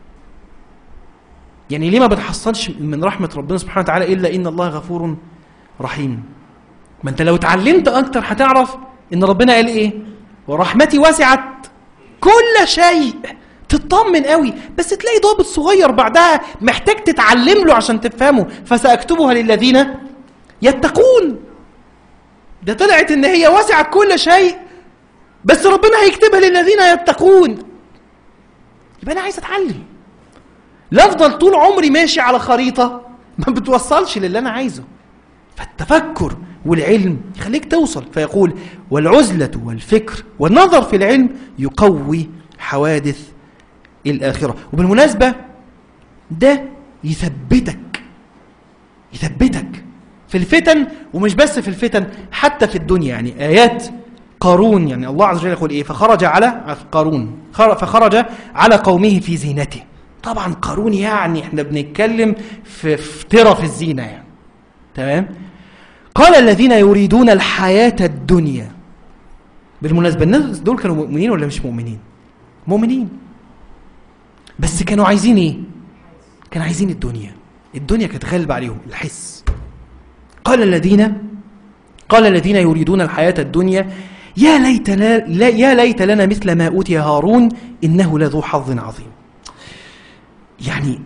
Speaker 1: يعني ليه ما بنحصلش من رحمه ربنا سبحانه وتعالى الا ان الله غفور رحيم ما انت لو اتعلمت اكتر هتعرف ان ربنا قال ايه ورحمتي وسعت كل شيء تطمن قوي بس تلاقي ضابط صغير بعدها محتاج تتعلم له عشان تفهمه فساكتبها للذين يتقون ده طلعت ان هي وسعت كل شيء بس ربنا هيكتبها للذين يتقون يبقى انا عايز اتعلم لا افضل طول عمري ماشي على خريطه ما بتوصلش للي انا عايزه فالتفكر والعلم يخليك توصل فيقول والعزلة والفكر والنظر في العلم يقوي حوادث الآخرة وبالمناسبة ده يثبتك يثبتك في الفتن ومش بس في الفتن حتى في الدنيا يعني آيات قارون يعني الله عز وجل يقول إيه فخرج على قارون خر- فخرج على قومه في زينته طبعا قارون يعني احنا بنتكلم في في طرف الزينة يعني تمام قال الذين يريدون الحياة الدنيا بالمناسبة الناس دول كانوا مؤمنين ولا مش مؤمنين مؤمنين بس كانوا عايزين ايه كانوا عايزين الدنيا الدنيا كانت غالبة عليهم الحس قال الذين قال الذين يريدون الحياة الدنيا يا ليت لا لا- يا ليت لنا مثل ما أوتي هارون إنه لذو حظ عظيم يعني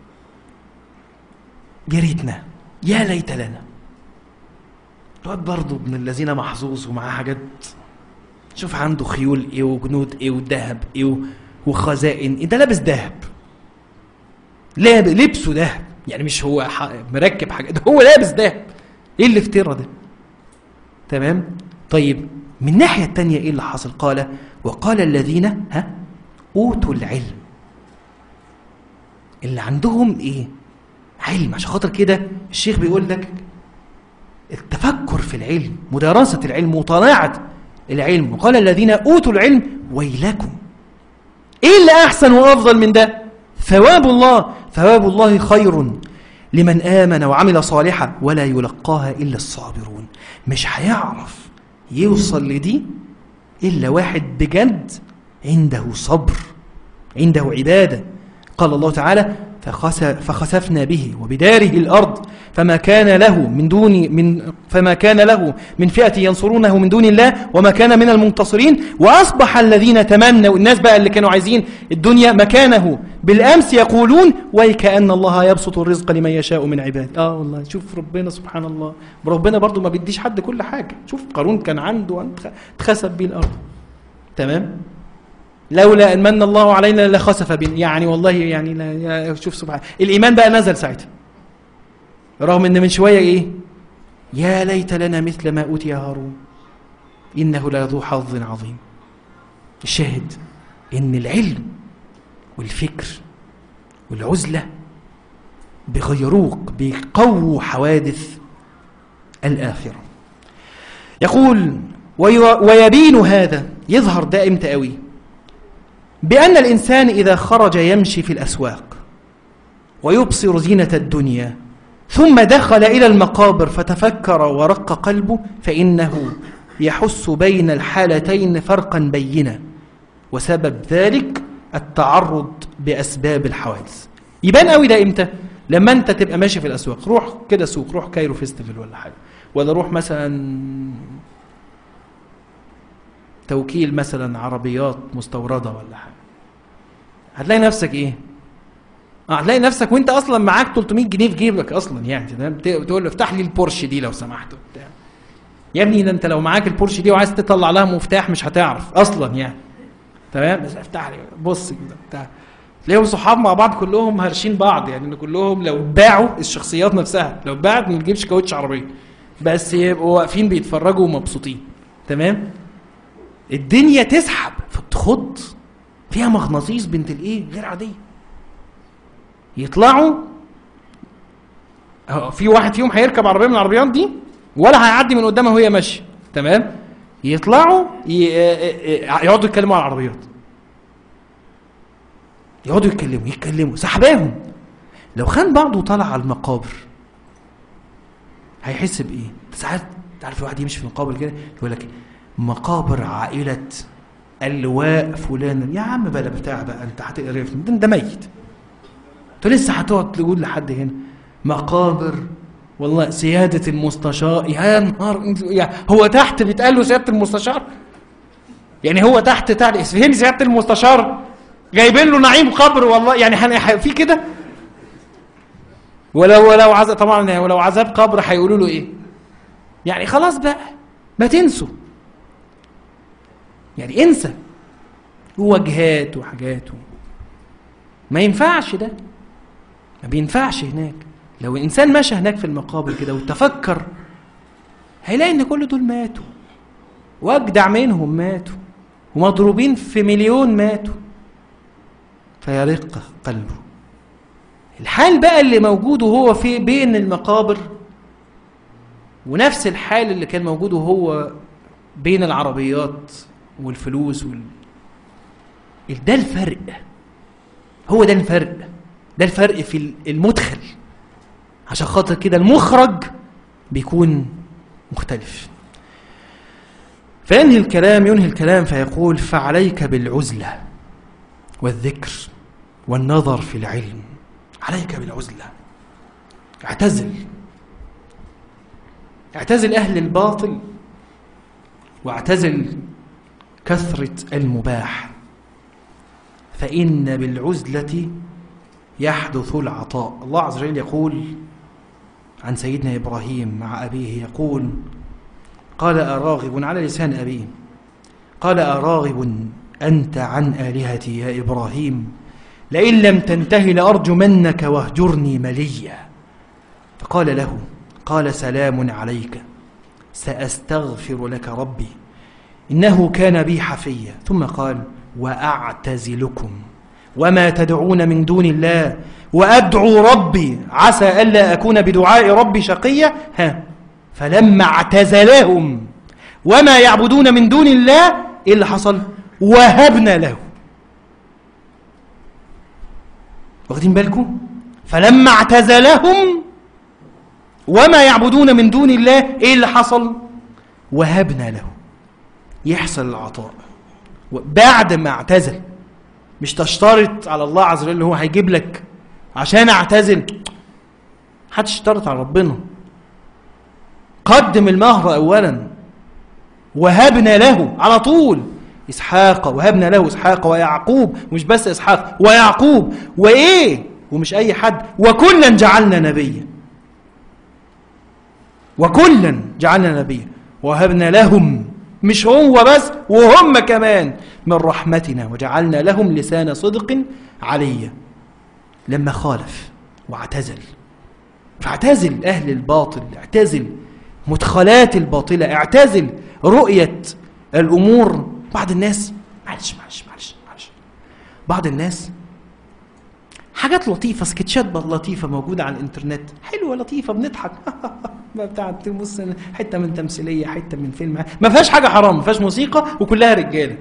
Speaker 1: يا ريتنا يا ليت لنا الواد برضه ابن الذين محظوظ ومعاه حاجات شوف عنده خيول ايه وجنود ايه وذهب ايه و- وخزائن ايه ده لابس ذهب لاب لبسه ذهب يعني مش هو ح- مركب حاجه ده هو لابس ذهب ايه اللي افترى ده تمام طيب من الناحيه الثانيه ايه اللي حصل قال وقال الذين ها اوتوا العلم اللي عندهم ايه علم عشان خاطر كده الشيخ بيقول لك التفكر في العلم مدارسة العلم مطالعة العلم وقال الذين أوتوا العلم ويلكم إيه اللي أحسن وأفضل من ده ثواب الله ثواب الله خير لمن آمن وعمل صالحا ولا يلقاها إلا الصابرون مش هيعرف يوصل لدي إلا واحد بجد عنده صبر عنده عبادة قال الله تعالى فخس فخسفنا به وبداره الأرض فما كان له من دون من فما كان له من فئة ينصرونه من دون الله وما كان من المنتصرين وأصبح الذين تمنوا الناس بقى اللي كانوا عايزين الدنيا مكانه بالأمس يقولون ويكأن الله يبسط الرزق لمن يشاء من عباده آه والله شوف ربنا سبحان الله ربنا برضو ما بيديش حد كل حاجة شوف قارون كان عنده اتخسف بيه الأرض تمام لولا ان من الله علينا لخسف بنا يعني والله يعني لا يا شوف سبحان الايمان بقى نزل ساعتها رغم ان من شويه ايه يا ليت لنا مثل ما اوتي هارون انه لذو حظ عظيم الشاهد ان العلم والفكر والعزله بيغيروك بيقووا حوادث الاخره يقول وي- ويبين هذا يظهر ده امتى قوي بأن الإنسان إذا خرج يمشي في الأسواق ويبصر زينة الدنيا ثم دخل إلى المقابر فتفكر ورق قلبه فإنه يحس بين الحالتين فرقا بينا وسبب ذلك التعرض بأسباب الحوادث يبان قوي ده إمتى؟ لما أنت تبقى ماشي في الأسواق روح كده سوق روح كايرو فيستيفال ولا حاجة ولا روح مثلا توكيل مثلا عربيات مستورده ولا حاجه هتلاقي نفسك ايه اه هتلاقي نفسك وانت اصلا معاك 300 جنيه في جيبك اصلا يعني تمام ت- تقول له افتح لي البورش دي لو سمحت وبتاع يا ابني ده انت لو معاك البورش دي وعايز تطلع لها مفتاح مش هتعرف اصلا يعني تمام بس افتح لي بص كده بتاع تلاقيهم صحاب مع بعض كلهم هارشين بعض يعني ان كلهم لو باعوا الشخصيات نفسها لو باعت ما تجيبش كاوتش عربيه بس يبقوا واقفين بيتفرجوا ومبسوطين تمام الدنيا تسحب فتخض فيها مغناطيس بنت الايه غير عاديه يطلعوا أهو في واحد فيهم هيركب عربيه من العربيات دي ولا هيعدي من قدامها وهي ماشيه تمام يطلعوا ي- يقعدوا يتكلموا على العربيات يقعدوا يتكلموا يتكلموا سحباهم لو خان بعضه طلع على المقابر هيحس بايه ساعات تعرف الواحد يمشي في المقابر كده يقول لك مقابر عائله اللواء فلان يا عم بلا بتاع بقى انت هتقرفني ده انت ميت انت لسه هتقعد تقول لحد هنا مقابر والله سيادة المستشار يا نهار يا هو تحت بيتقال له سيادة المستشار يعني هو تحت تحت فين سيادة المستشار جايبين له نعيم قبر والله يعني هن- في كده ولو ولو عذاب طبعا ولو عذاب قبر هيقولوا له ايه يعني خلاص بقى ما تنسوا يعني انسى ووجهات وحاجات و... ما ينفعش ده ما بينفعش هناك لو الانسان مشى هناك في المقابر كده وتفكر هيلاقي ان كل دول ماتوا واجدع منهم ماتوا ومضروبين في مليون ماتوا فيرق قلبه الحال بقى اللي موجود وهو في بين المقابر ونفس الحال اللي كان موجود وهو بين العربيات والفلوس وال... ده الفرق هو ده الفرق ده الفرق في المدخل عشان خاطر كده المخرج بيكون مختلف فينهي الكلام ينهي الكلام فيقول فعليك بالعزلة والذكر والنظر في العلم عليك بالعزلة اعتزل اعتزل أهل الباطل واعتزل كثرة المباح فإن بالعزلة يحدث العطاء الله عز وجل يقول عن سيدنا إبراهيم مع أبيه يقول قال أراغب على لسان أبيه قال أراغب أنت عن آلهتي يا إبراهيم لئن لم تنتهي لأرجمنك واهجرني مليا فقال له قال سلام عليك سأستغفر لك ربي إنه كان بي حفيا ثم قال وأعتزلكم وما تدعون من دون الله وأدعو ربي عسى ألا أكون بدعاء ربي شقيا ها فلما اعتزلهم وما يعبدون من دون الله إيه اللي حصل وهبنا له واخدين بالكم فلما اعتزلهم وما يعبدون من دون الله ايه اللي حصل وهبنا له يحصل العطاء بعد ما اعتزل مش تشترط على الله عز وجل هو هيجيب لك عشان اعتزل محدش اشترط على ربنا قدم المهر اولا وهبنا له على طول اسحاق وهبنا له اسحاق ويعقوب مش بس اسحاق ويعقوب وايه ومش اي حد وكلا جعلنا نبيا وكلا جعلنا نبيا وهبنا لهم مش هو بس وهم كمان من رحمتنا وجعلنا لهم لسان صدق عليا لما خالف واعتزل فاعتزل أهل الباطل اعتزل مدخلات الباطلة اعتزل رؤية الأمور بعض الناس معلش معلش معلش معلش بعض الناس حاجات لطيفة سكتشات لطيفة موجودة على الإنترنت حلوة لطيفة بنضحك ما بتاع بص حتة من تمثيلية حتة من فيلم ما فيهاش حاجة حرام ما فيهاش موسيقى وكلها رجالة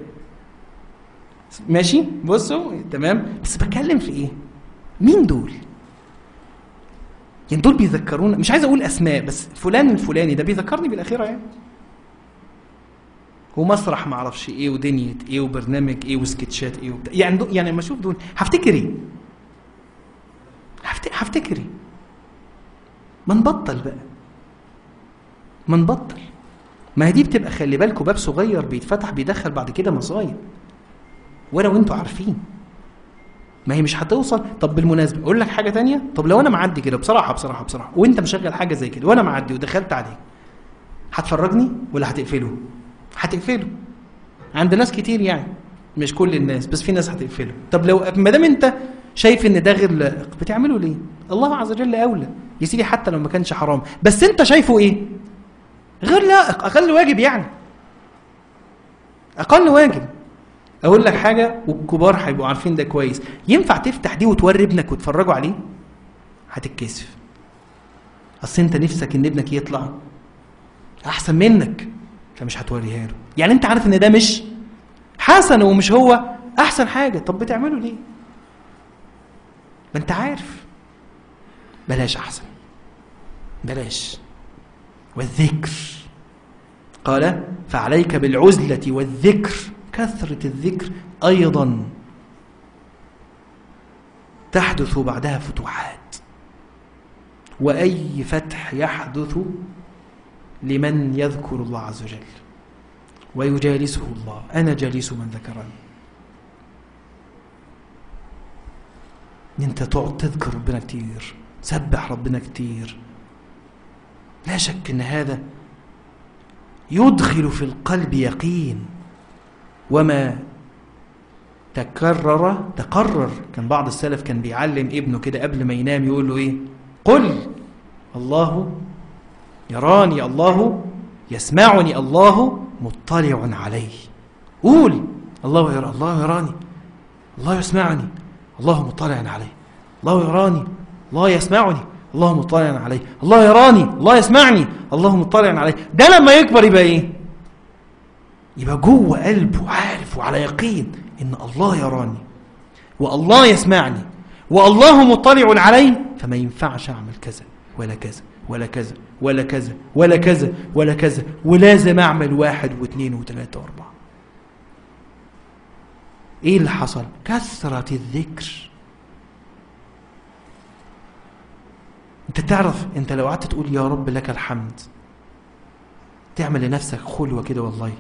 Speaker 1: ماشي بصوا تمام بس بتكلم في ايه مين دول يعني دول بيذكرونا مش عايز اقول اسماء بس فلان الفلاني ده بيذكرني بالاخره يعني ومسرح ما اعرفش ايه ودنيا ايه وبرنامج ايه وسكتشات ايه وبتاع يعني دو يعني لما اشوف دول هفتكر ايه هفتكر ايه ما نبطل بقى ما نبطل ما هي دي بتبقى خلي بالكم باب صغير بيتفتح بيدخل بعد كده مصايب وانا وانتوا عارفين ما هي مش هتوصل طب بالمناسبه اقول لك حاجه تانية طب لو انا معدي كده بصراحه بصراحه بصراحه وانت مشغل حاجه زي كده وانا معدي ودخلت عليك هتفرجني ولا هتقفله هتقفله عند ناس كتير يعني مش كل الناس بس في ناس هتقفله طب لو ما دام انت شايف ان ده غير لائق بتعمله ليه الله عز وجل اولى يا سيدي حتى لو ما كانش حرام بس انت شايفه ايه غير لائق اقل واجب يعني اقل واجب اقول لك حاجه والكبار هيبقوا عارفين ده كويس ينفع تفتح دي وتوري ابنك وتفرجوا عليه هتتكسف اصل انت نفسك ان ابنك يطلع احسن منك فمش هتوريها له يعني انت عارف ان ده مش حسن ومش هو احسن حاجه طب بتعمله ليه ما انت عارف بلاش احسن بلاش والذكر قال فعليك بالعزله والذكر كثرة الذكر أيضا تحدث بعدها فتوحات وأي فتح يحدث لمن يذكر الله عز وجل ويجالسه الله أنا جالس من ذكرني انت تقعد تذكر ربنا كتير سبح ربنا كتير لا شك ان هذا يدخل في القلب يقين وما تكرر تقرر كان بعض السلف كان بيعلم ابنه كده قبل ما ينام يقول له ايه قل الله يراني الله يسمعني الله مطلع علي قول الله يرى الله يراني الله يسمعني الله مطلع علي الله يراني الله يسمعني الله مطلع علي الله يراني الله يسمعني الله مطلع علي ده لما يكبر يبقى ايه يبقى جوه قلبه عارف وعلى يقين ان الله يراني والله يسمعني والله مطلع علي فما ينفعش اعمل كذا ولا كذا ولا كذا ولا كذا ولا كذا ولا كذا ولازم اعمل واحد واثنين وثلاثة واربعة ايه اللي حصل كثرة الذكر انت تعرف انت لو قعدت تقول يا رب لك الحمد تعمل لنفسك خلوة كده والله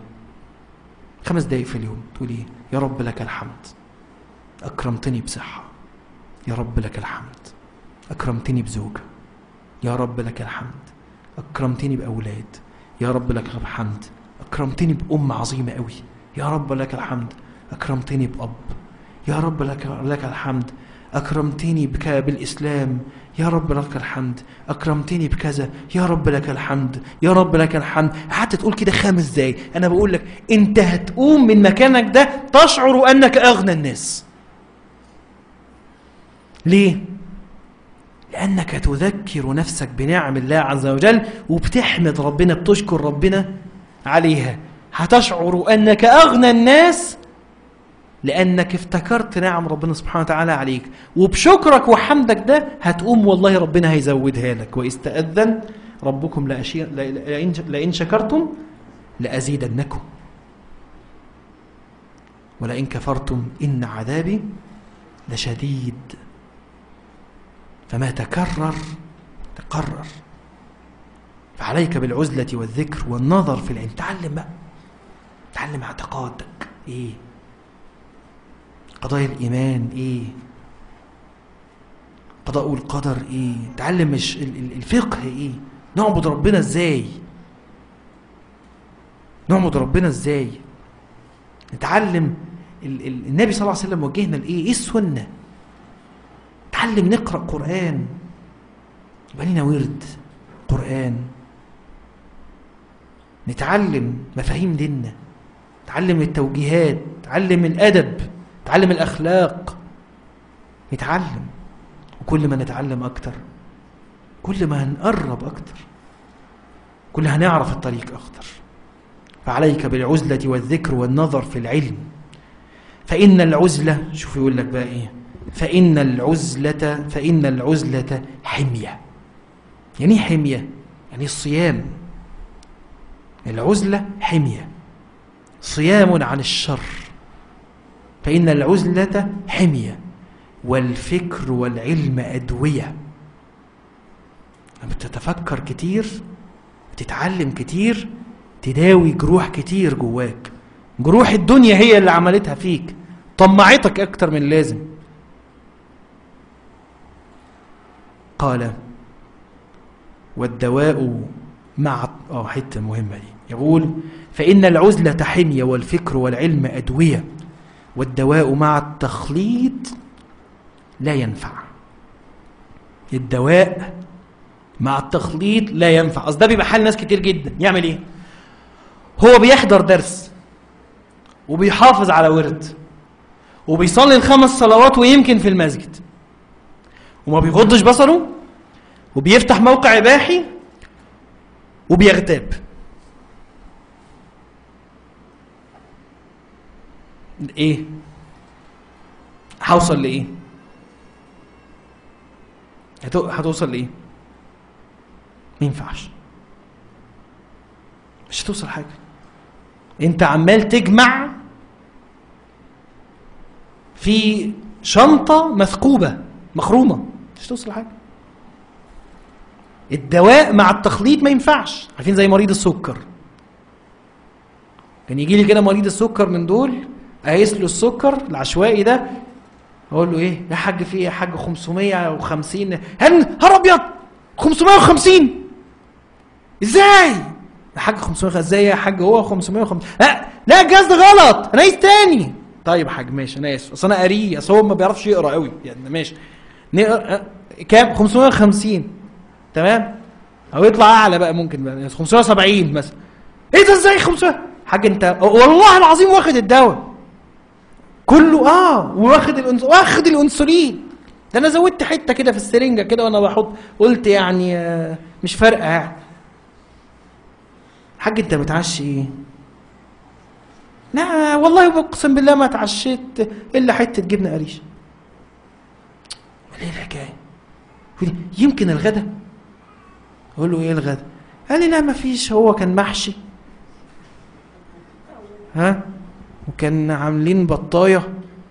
Speaker 1: خمس دقايق في اليوم تقول ايه يا رب لك الحمد اكرمتني بصحه يا رب لك الحمد أكرمتني بزوجة يا رب لك الحمد أكرمتني بأولاد يا رب لك الحمد أكرمتني بأم عظيمة قوي يا رب لك الحمد أكرمتني بأب يا رب لك, لك الحمد أكرمتني بك بالإسلام يا رب لك الحمد أكرمتني بكذا يا رب لك الحمد يا رب لك الحمد حتى تقول كده خمس دقايق أنا بقول لك أنت هتقوم من مكانك ده تشعر أنك أغنى الناس ليه؟ لأنك تذكر نفسك بنعم الله عز وجل وبتحمد ربنا بتشكر ربنا عليها هتشعر أنك أغنى الناس لأنك افتكرت نعم ربنا سبحانه وتعالى عليك وبشكرك وحمدك ده هتقوم والله ربنا هيزودها لك وإستأذن ربكم لأشير لئن, لئن شكرتم لأزيدنكم ولئن كفرتم إن عذابي لشديد فما تكرر تقرر فعليك بالعزلة والذكر والنظر في العلم تعلم بقى تعلم اعتقادك ايه قضايا الإيمان ايه قضاء القدر ايه تعلم الفقه ايه نعبد ربنا ازاي نعبد ربنا ازاي نتعلم النبي صلى الله عليه وسلم وجهنا لايه ايه السنه نتعلم نقرا قران يبقى لنا ورد قران نتعلم مفاهيم ديننا نتعلم التوجيهات نتعلم الادب نتعلم الاخلاق نتعلم وكل ما نتعلم اكتر كل ما هنقرب اكتر كل هنعرف الطريق اكتر فعليك بالعزلة والذكر والنظر في العلم فإن العزلة شوف يقول لك بقى إيه فإن العزلة فإن العزلة حمية يعني حمية يعني الصيام العزلة حمية صيام عن الشر فإن العزلة حمية والفكر والعلم أدوية لما تتفكر كتير تتعلم كتير تداوي جروح كتير جواك جروح الدنيا هي اللي عملتها فيك طمعتك أكتر من اللازم قال والدواء مع اه حته مهمه دي يقول فان العزله حميه والفكر والعلم ادويه والدواء مع التخليط لا ينفع الدواء مع التخليط لا ينفع اصل ده بيبقى حال ناس كتير جدا يعمل ايه هو بيحضر درس وبيحافظ على ورد وبيصلي الخمس صلوات ويمكن في المسجد وما بيغضش بصره وبيفتح موقع اباحي وبيغتاب ايه هوصل لايه هتوصل لايه ما ينفعش مش هتوصل حاجه انت عمال تجمع في شنطه مثقوبه مخرومه مش هتوصل حاجه الدواء مع التخليط ما ينفعش عارفين زي مريض السكر كان يجي لي كده مريض السكر من دول اقيس له السكر العشوائي ده اقول له ايه يا حاج في ايه يا حاج 550 هن هر ابيض 550 ازاي يا حاج 500 ازاي يا حاج هو 550 لا لا الجهاز ده غلط انا عايز تاني طيب يا حاج ماشي انا اسف اصل انا قاريه اصل هو ما بيعرفش يقرا قوي يعني ماشي نقرا كام 550 تمام او يطلع اعلى بقى ممكن بقى 570 مثلا ايه ده ازاي 500 حاج انت والله العظيم واخد الدواء كله اه واخد الانس... واخد الانسولين ده انا زودت حته كده في السرنجه كده وانا بحط قلت يعني آه مش فارقه يعني حاج انت بتعشي ايه لا والله اقسم بالله ما اتعشيت الا حته جبنه قريش ايه الحكايه يمكن الغدا اقول له ايه الغدا قال لي لا ما فيش هو كان محشي ها وكان عاملين بطايه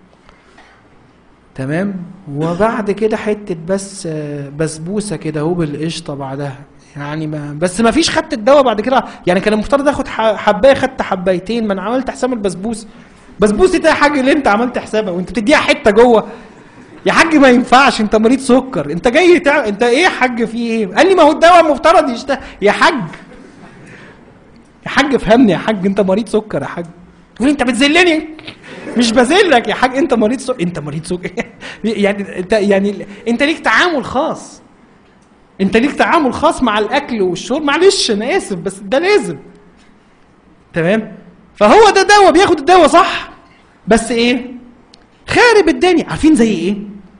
Speaker 1: تمام وبعد كده حته بس بسبوسه كده اهو بالقشطه بعدها يعني ما بس ما فيش خدت الدواء بعد كده يعني كان المفترض اخد حبايه خدت حبايتين ما انا عملت حساب البسبوس بسبوسه ايه يا حاج اللي انت عملت حسابها وانت بتديها حته جوه يا حاج ما ينفعش انت مريض سكر انت جاي تع... انت ايه يا حاج في ايه قال لي ما هو الدواء المفترض يشتغل يا حاج يا حاج فهمني يا حاج انت مريض سكر يا حاج يقول لي انت بتذلني مش بذلك يا حاج انت مريض سكر انت مريض سكر يعني انت يعني انت ليك تعامل خاص انت ليك تعامل خاص مع الاكل والشرب معلش انا اسف بس ده لازم تمام فهو ده دواء بياخد الدواء صح بس ايه خارب الدنيا عارفين زي ايه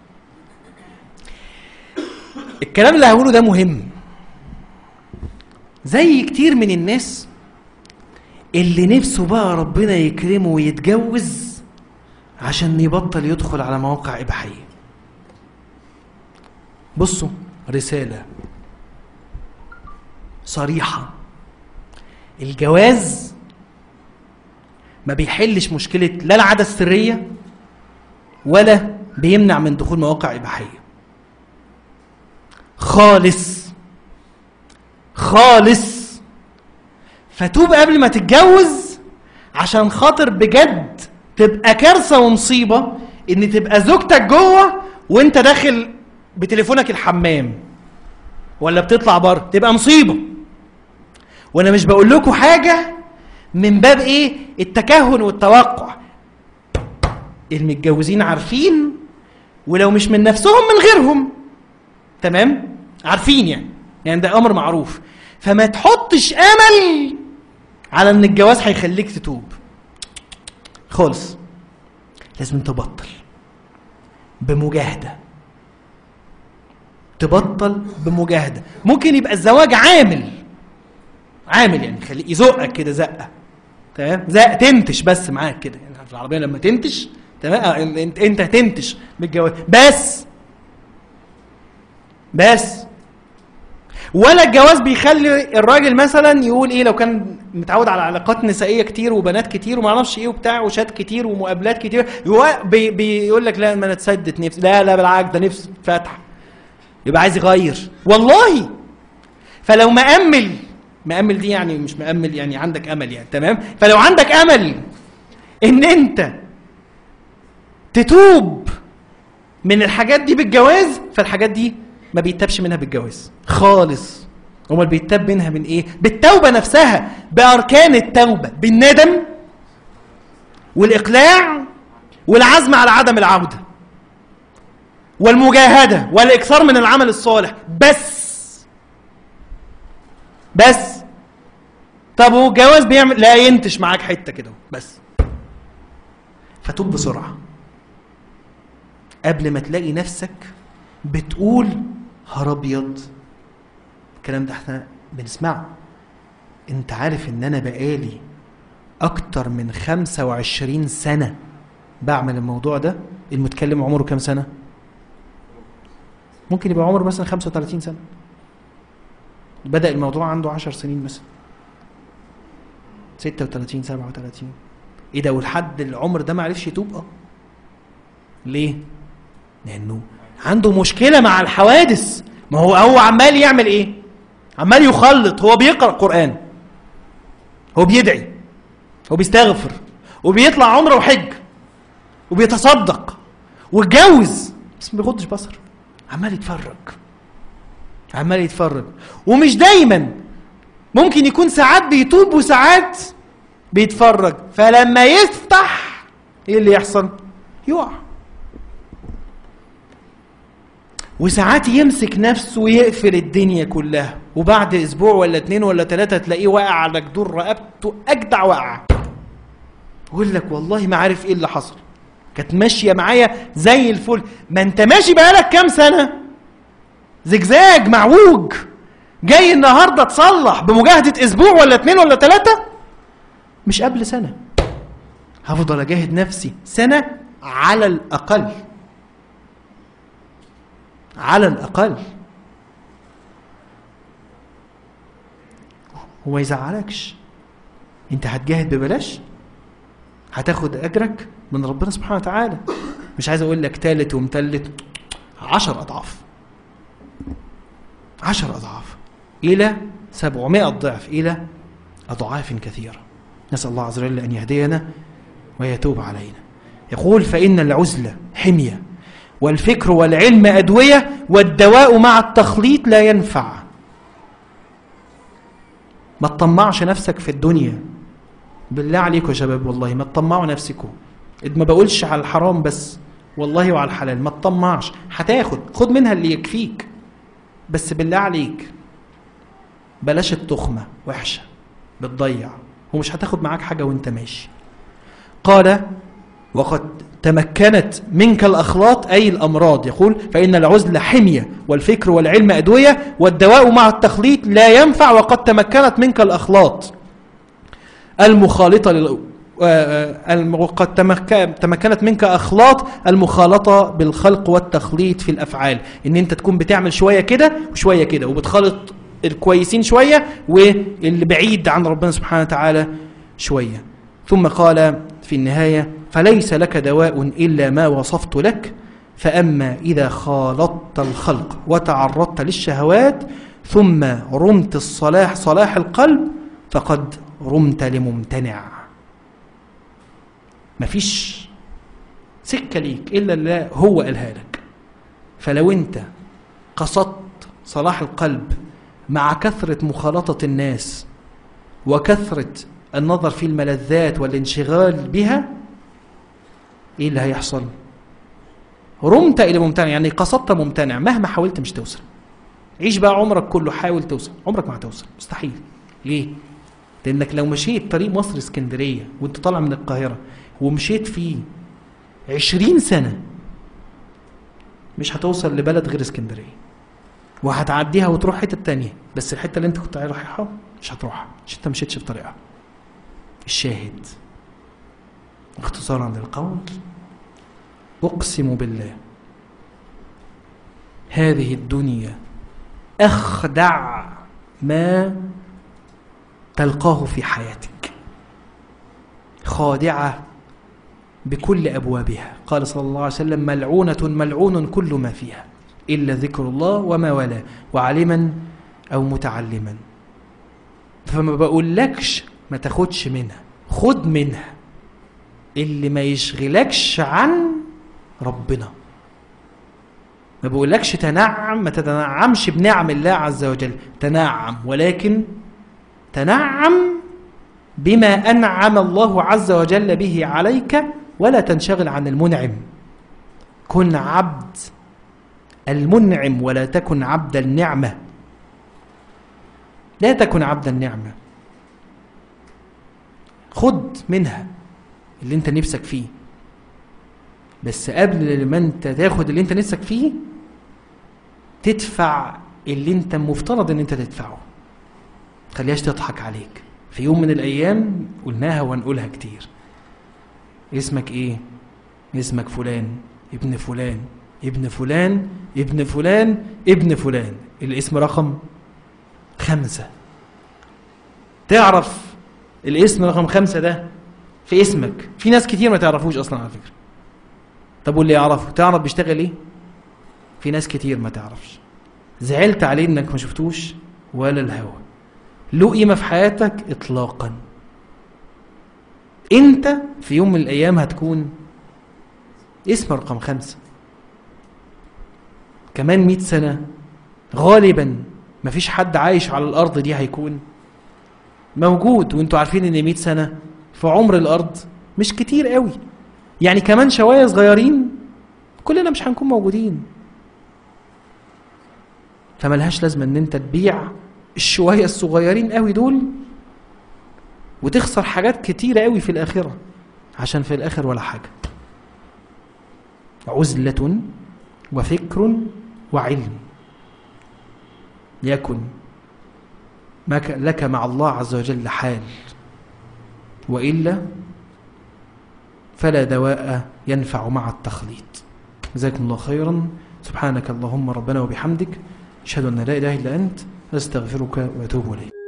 Speaker 1: الكلام اللي هقوله ده مهم زي كتير من الناس اللي نفسه بقى ربنا يكرمه ويتجوز عشان يبطل يدخل على مواقع إباحية بصوا رسالة صريحة الجواز ما بيحلش مشكلة لا العادة السرية ولا بيمنع من دخول مواقع إباحية خالص خالص فتوب قبل ما تتجوز عشان خاطر بجد تبقى كارثة ومصيبة ان تبقى زوجتك جوه وانت داخل بتليفونك الحمام ولا بتطلع بره تبقى مصيبة وانا مش بقول لكم حاجة من باب ايه التكهن والتوقع المتجوزين عارفين ولو مش من نفسهم من غيرهم تمام عارفين يعني يعني ده امر معروف فما تحطش امل على ان الجواز هيخليك تتوب خالص لازم تبطل بمجاهده تبطل بمجاهده ممكن يبقى الزواج عامل عامل يعني خليه يزقك كده زقه تمام زق تنتش بس معاك كده يعني في العربيه لما تنتش تمام انت انت هتنتش بالجواز بس بس ولا الجواز بيخلي الراجل مثلا يقول ايه لو كان متعود على علاقات نسائيه كتير وبنات كتير وما اعرفش ايه وبتاع وشات كتير ومقابلات كتير بي بيقول لك لا ما انا اتسدت نفسي لا لا بالعكس ده نفسي فتح يبقى عايز يغير والله فلو مأمل مأمل دي يعني مش مأمل يعني عندك امل يعني تمام فلو عندك امل ان انت تتوب من الحاجات دي بالجواز فالحاجات دي ما بيتابش منها بالجواز خالص امال بيتاب منها من ايه بالتوبه نفسها باركان التوبه بالندم والاقلاع والعزم على عدم العوده والمجاهده والاكثار من العمل الصالح بس بس طب والجواز بيعمل لا ينتش معاك حته كده بس فتوب بسرعه قبل ما تلاقي نفسك بتقول هر ابيض الكلام ده احنا بنسمعه انت عارف ان انا بقالي اكتر من 25 سنه بعمل الموضوع ده المتكلم عمره كام سنه ممكن يبقى عمره مثلا 35 سنه بدا الموضوع عنده 10 سنين مثلا 36 37 ايه ده ولحد العمر ده ما عرفش يتوب اه ليه لانه عنده مشكله مع الحوادث ما هو هو عمال يعمل ايه عمال يخلط هو بيقرا قران هو بيدعي هو بيستغفر وبيطلع عمره وحج وبيتصدق واتجوز بس ما بيغضش بصر عمال يتفرج عمال يتفرج ومش دايما ممكن يكون ساعات بيتوب وساعات بيتفرج فلما يفتح ايه اللي يحصل يقع وساعات يمسك نفسه ويقفل الدنيا كلها وبعد اسبوع ولا اتنين ولا تلاتة تلاقيه واقع على جدور رقبته اجدع وقع يقول لك والله ما عارف ايه اللي حصل كانت ماشيه معايا زي الفل ما انت ماشي بقالك كام سنه زجزاج معوج جاي النهارده تصلح بمجاهده اسبوع ولا اتنين ولا تلاته مش قبل سنه هفضل اجاهد نفسي سنه على الاقل على الأقل وما يزعلكش انت هتجاهد ببلاش هتاخد اجرك من ربنا سبحانه وتعالى مش عايز اقول لك تالت ومتلت عشر اضعاف عشر اضعاف الى سبعمائة ضعف الى اضعاف كثيرة نسأل الله عز وجل ان يهدينا ويتوب علينا يقول فإن العزلة حمية والفكر والعلم أدوية والدواء مع التخليط لا ينفع ما تطمعش نفسك في الدنيا بالله عليكم يا شباب والله ما تطمعوا نفسكم ما بقولش على الحرام بس والله وعلى الحلال ما تطمعش هتاخد خد منها اللي يكفيك بس بالله عليك بلاش التخمة وحشة بتضيع ومش هتاخد معاك حاجة وانت ماشي قال وقد تمكنت منك الأخلاط أي الأمراض يقول فإن العزل حمية والفكر والعلم أدوية والدواء مع التخليط لا ينفع وقد تمكنت منك الأخلاط المخالطة لل... قد تمكنت منك أخلاط المخالطة بالخلق والتخليط في الأفعال إن أنت تكون بتعمل شوية كده وشوية كده وبتخلط الكويسين شوية واللي بعيد عن ربنا سبحانه وتعالى شوية ثم قال في النهاية فليس لك دواء إلا ما وصفت لك فأما إذا خالطت الخلق وتعرضت للشهوات ثم رمت الصلاح صلاح القلب فقد رمت لممتنع مفيش سكة ليك إلا اللي هو قالها لك فلو أنت قصدت صلاح القلب مع كثرة مخالطة الناس وكثرة النظر في الملذات والانشغال بها ايه اللي هيحصل رمت الى ممتنع يعني قصدت ممتنع مهما حاولت مش توصل عيش بقى عمرك كله حاول توصل عمرك ما هتوصل مستحيل ليه لانك لو مشيت طريق مصر اسكندريه وانت طالع من القاهره ومشيت فيه عشرين سنه مش هتوصل لبلد غير اسكندريه وهتعديها وتروح حته تانية بس الحته اللي انت كنت رايحها مش هتروحها مش انت مشيتش في طريقها الشاهد اختصارا للقول اقسم بالله هذه الدنيا اخدع ما تلقاه في حياتك خادعه بكل ابوابها قال صلى الله عليه وسلم ملعونه ملعون كل ما فيها الا ذكر الله وما والاه وعالما او متعلما فما بقولكش ما تاخدش منها خد منها اللي ما يشغلكش عن ربنا ما بقولكش تنعم ما تتنعمش بنعم الله عز وجل تنعم ولكن تنعم بما أنعم الله عز وجل به عليك ولا تنشغل عن المنعم كن عبد المنعم ولا تكن عبد النعمة لا تكن عبد النعمة خد منها اللي انت نفسك فيه بس قبل ما انت تاخد اللي انت نفسك فيه تدفع اللي انت مفترض ان انت تدفعه خليهاش تضحك عليك في يوم من الايام قلناها وهنقولها كتير اسمك ايه اسمك فلان ابن فلان ابن فلان ابن فلان ابن فلان الاسم رقم خمسة تعرف الاسم رقم خمسة ده في اسمك في ناس كتير ما تعرفوش اصلا على فكرة طب واللي يعرفه تعرف بيشتغل ايه في ناس كتير ما تعرفش زعلت عليه انك ما شفتوش ولا الهوى له قيمة في حياتك اطلاقا انت في يوم من الايام هتكون اسم رقم خمسة كمان مئة سنة غالبا مفيش حد عايش على الارض دي هيكون موجود وانتوا عارفين ان 100 سنه في عمر الارض مش كتير قوي يعني كمان شويه صغيرين كلنا مش هنكون موجودين فملهاش لازمه ان انت تبيع الشويه الصغيرين قوي دول وتخسر حاجات كتيره قوي في الاخره عشان في الاخر ولا حاجه عزله وفكر وعلم يكن لك مع الله عز وجل حال وإلا فلا دواء ينفع مع التخليط جزاكم الله خيرا سبحانك اللهم ربنا وبحمدك أشهد أن لا إله إلا أنت أستغفرك وأتوب إليك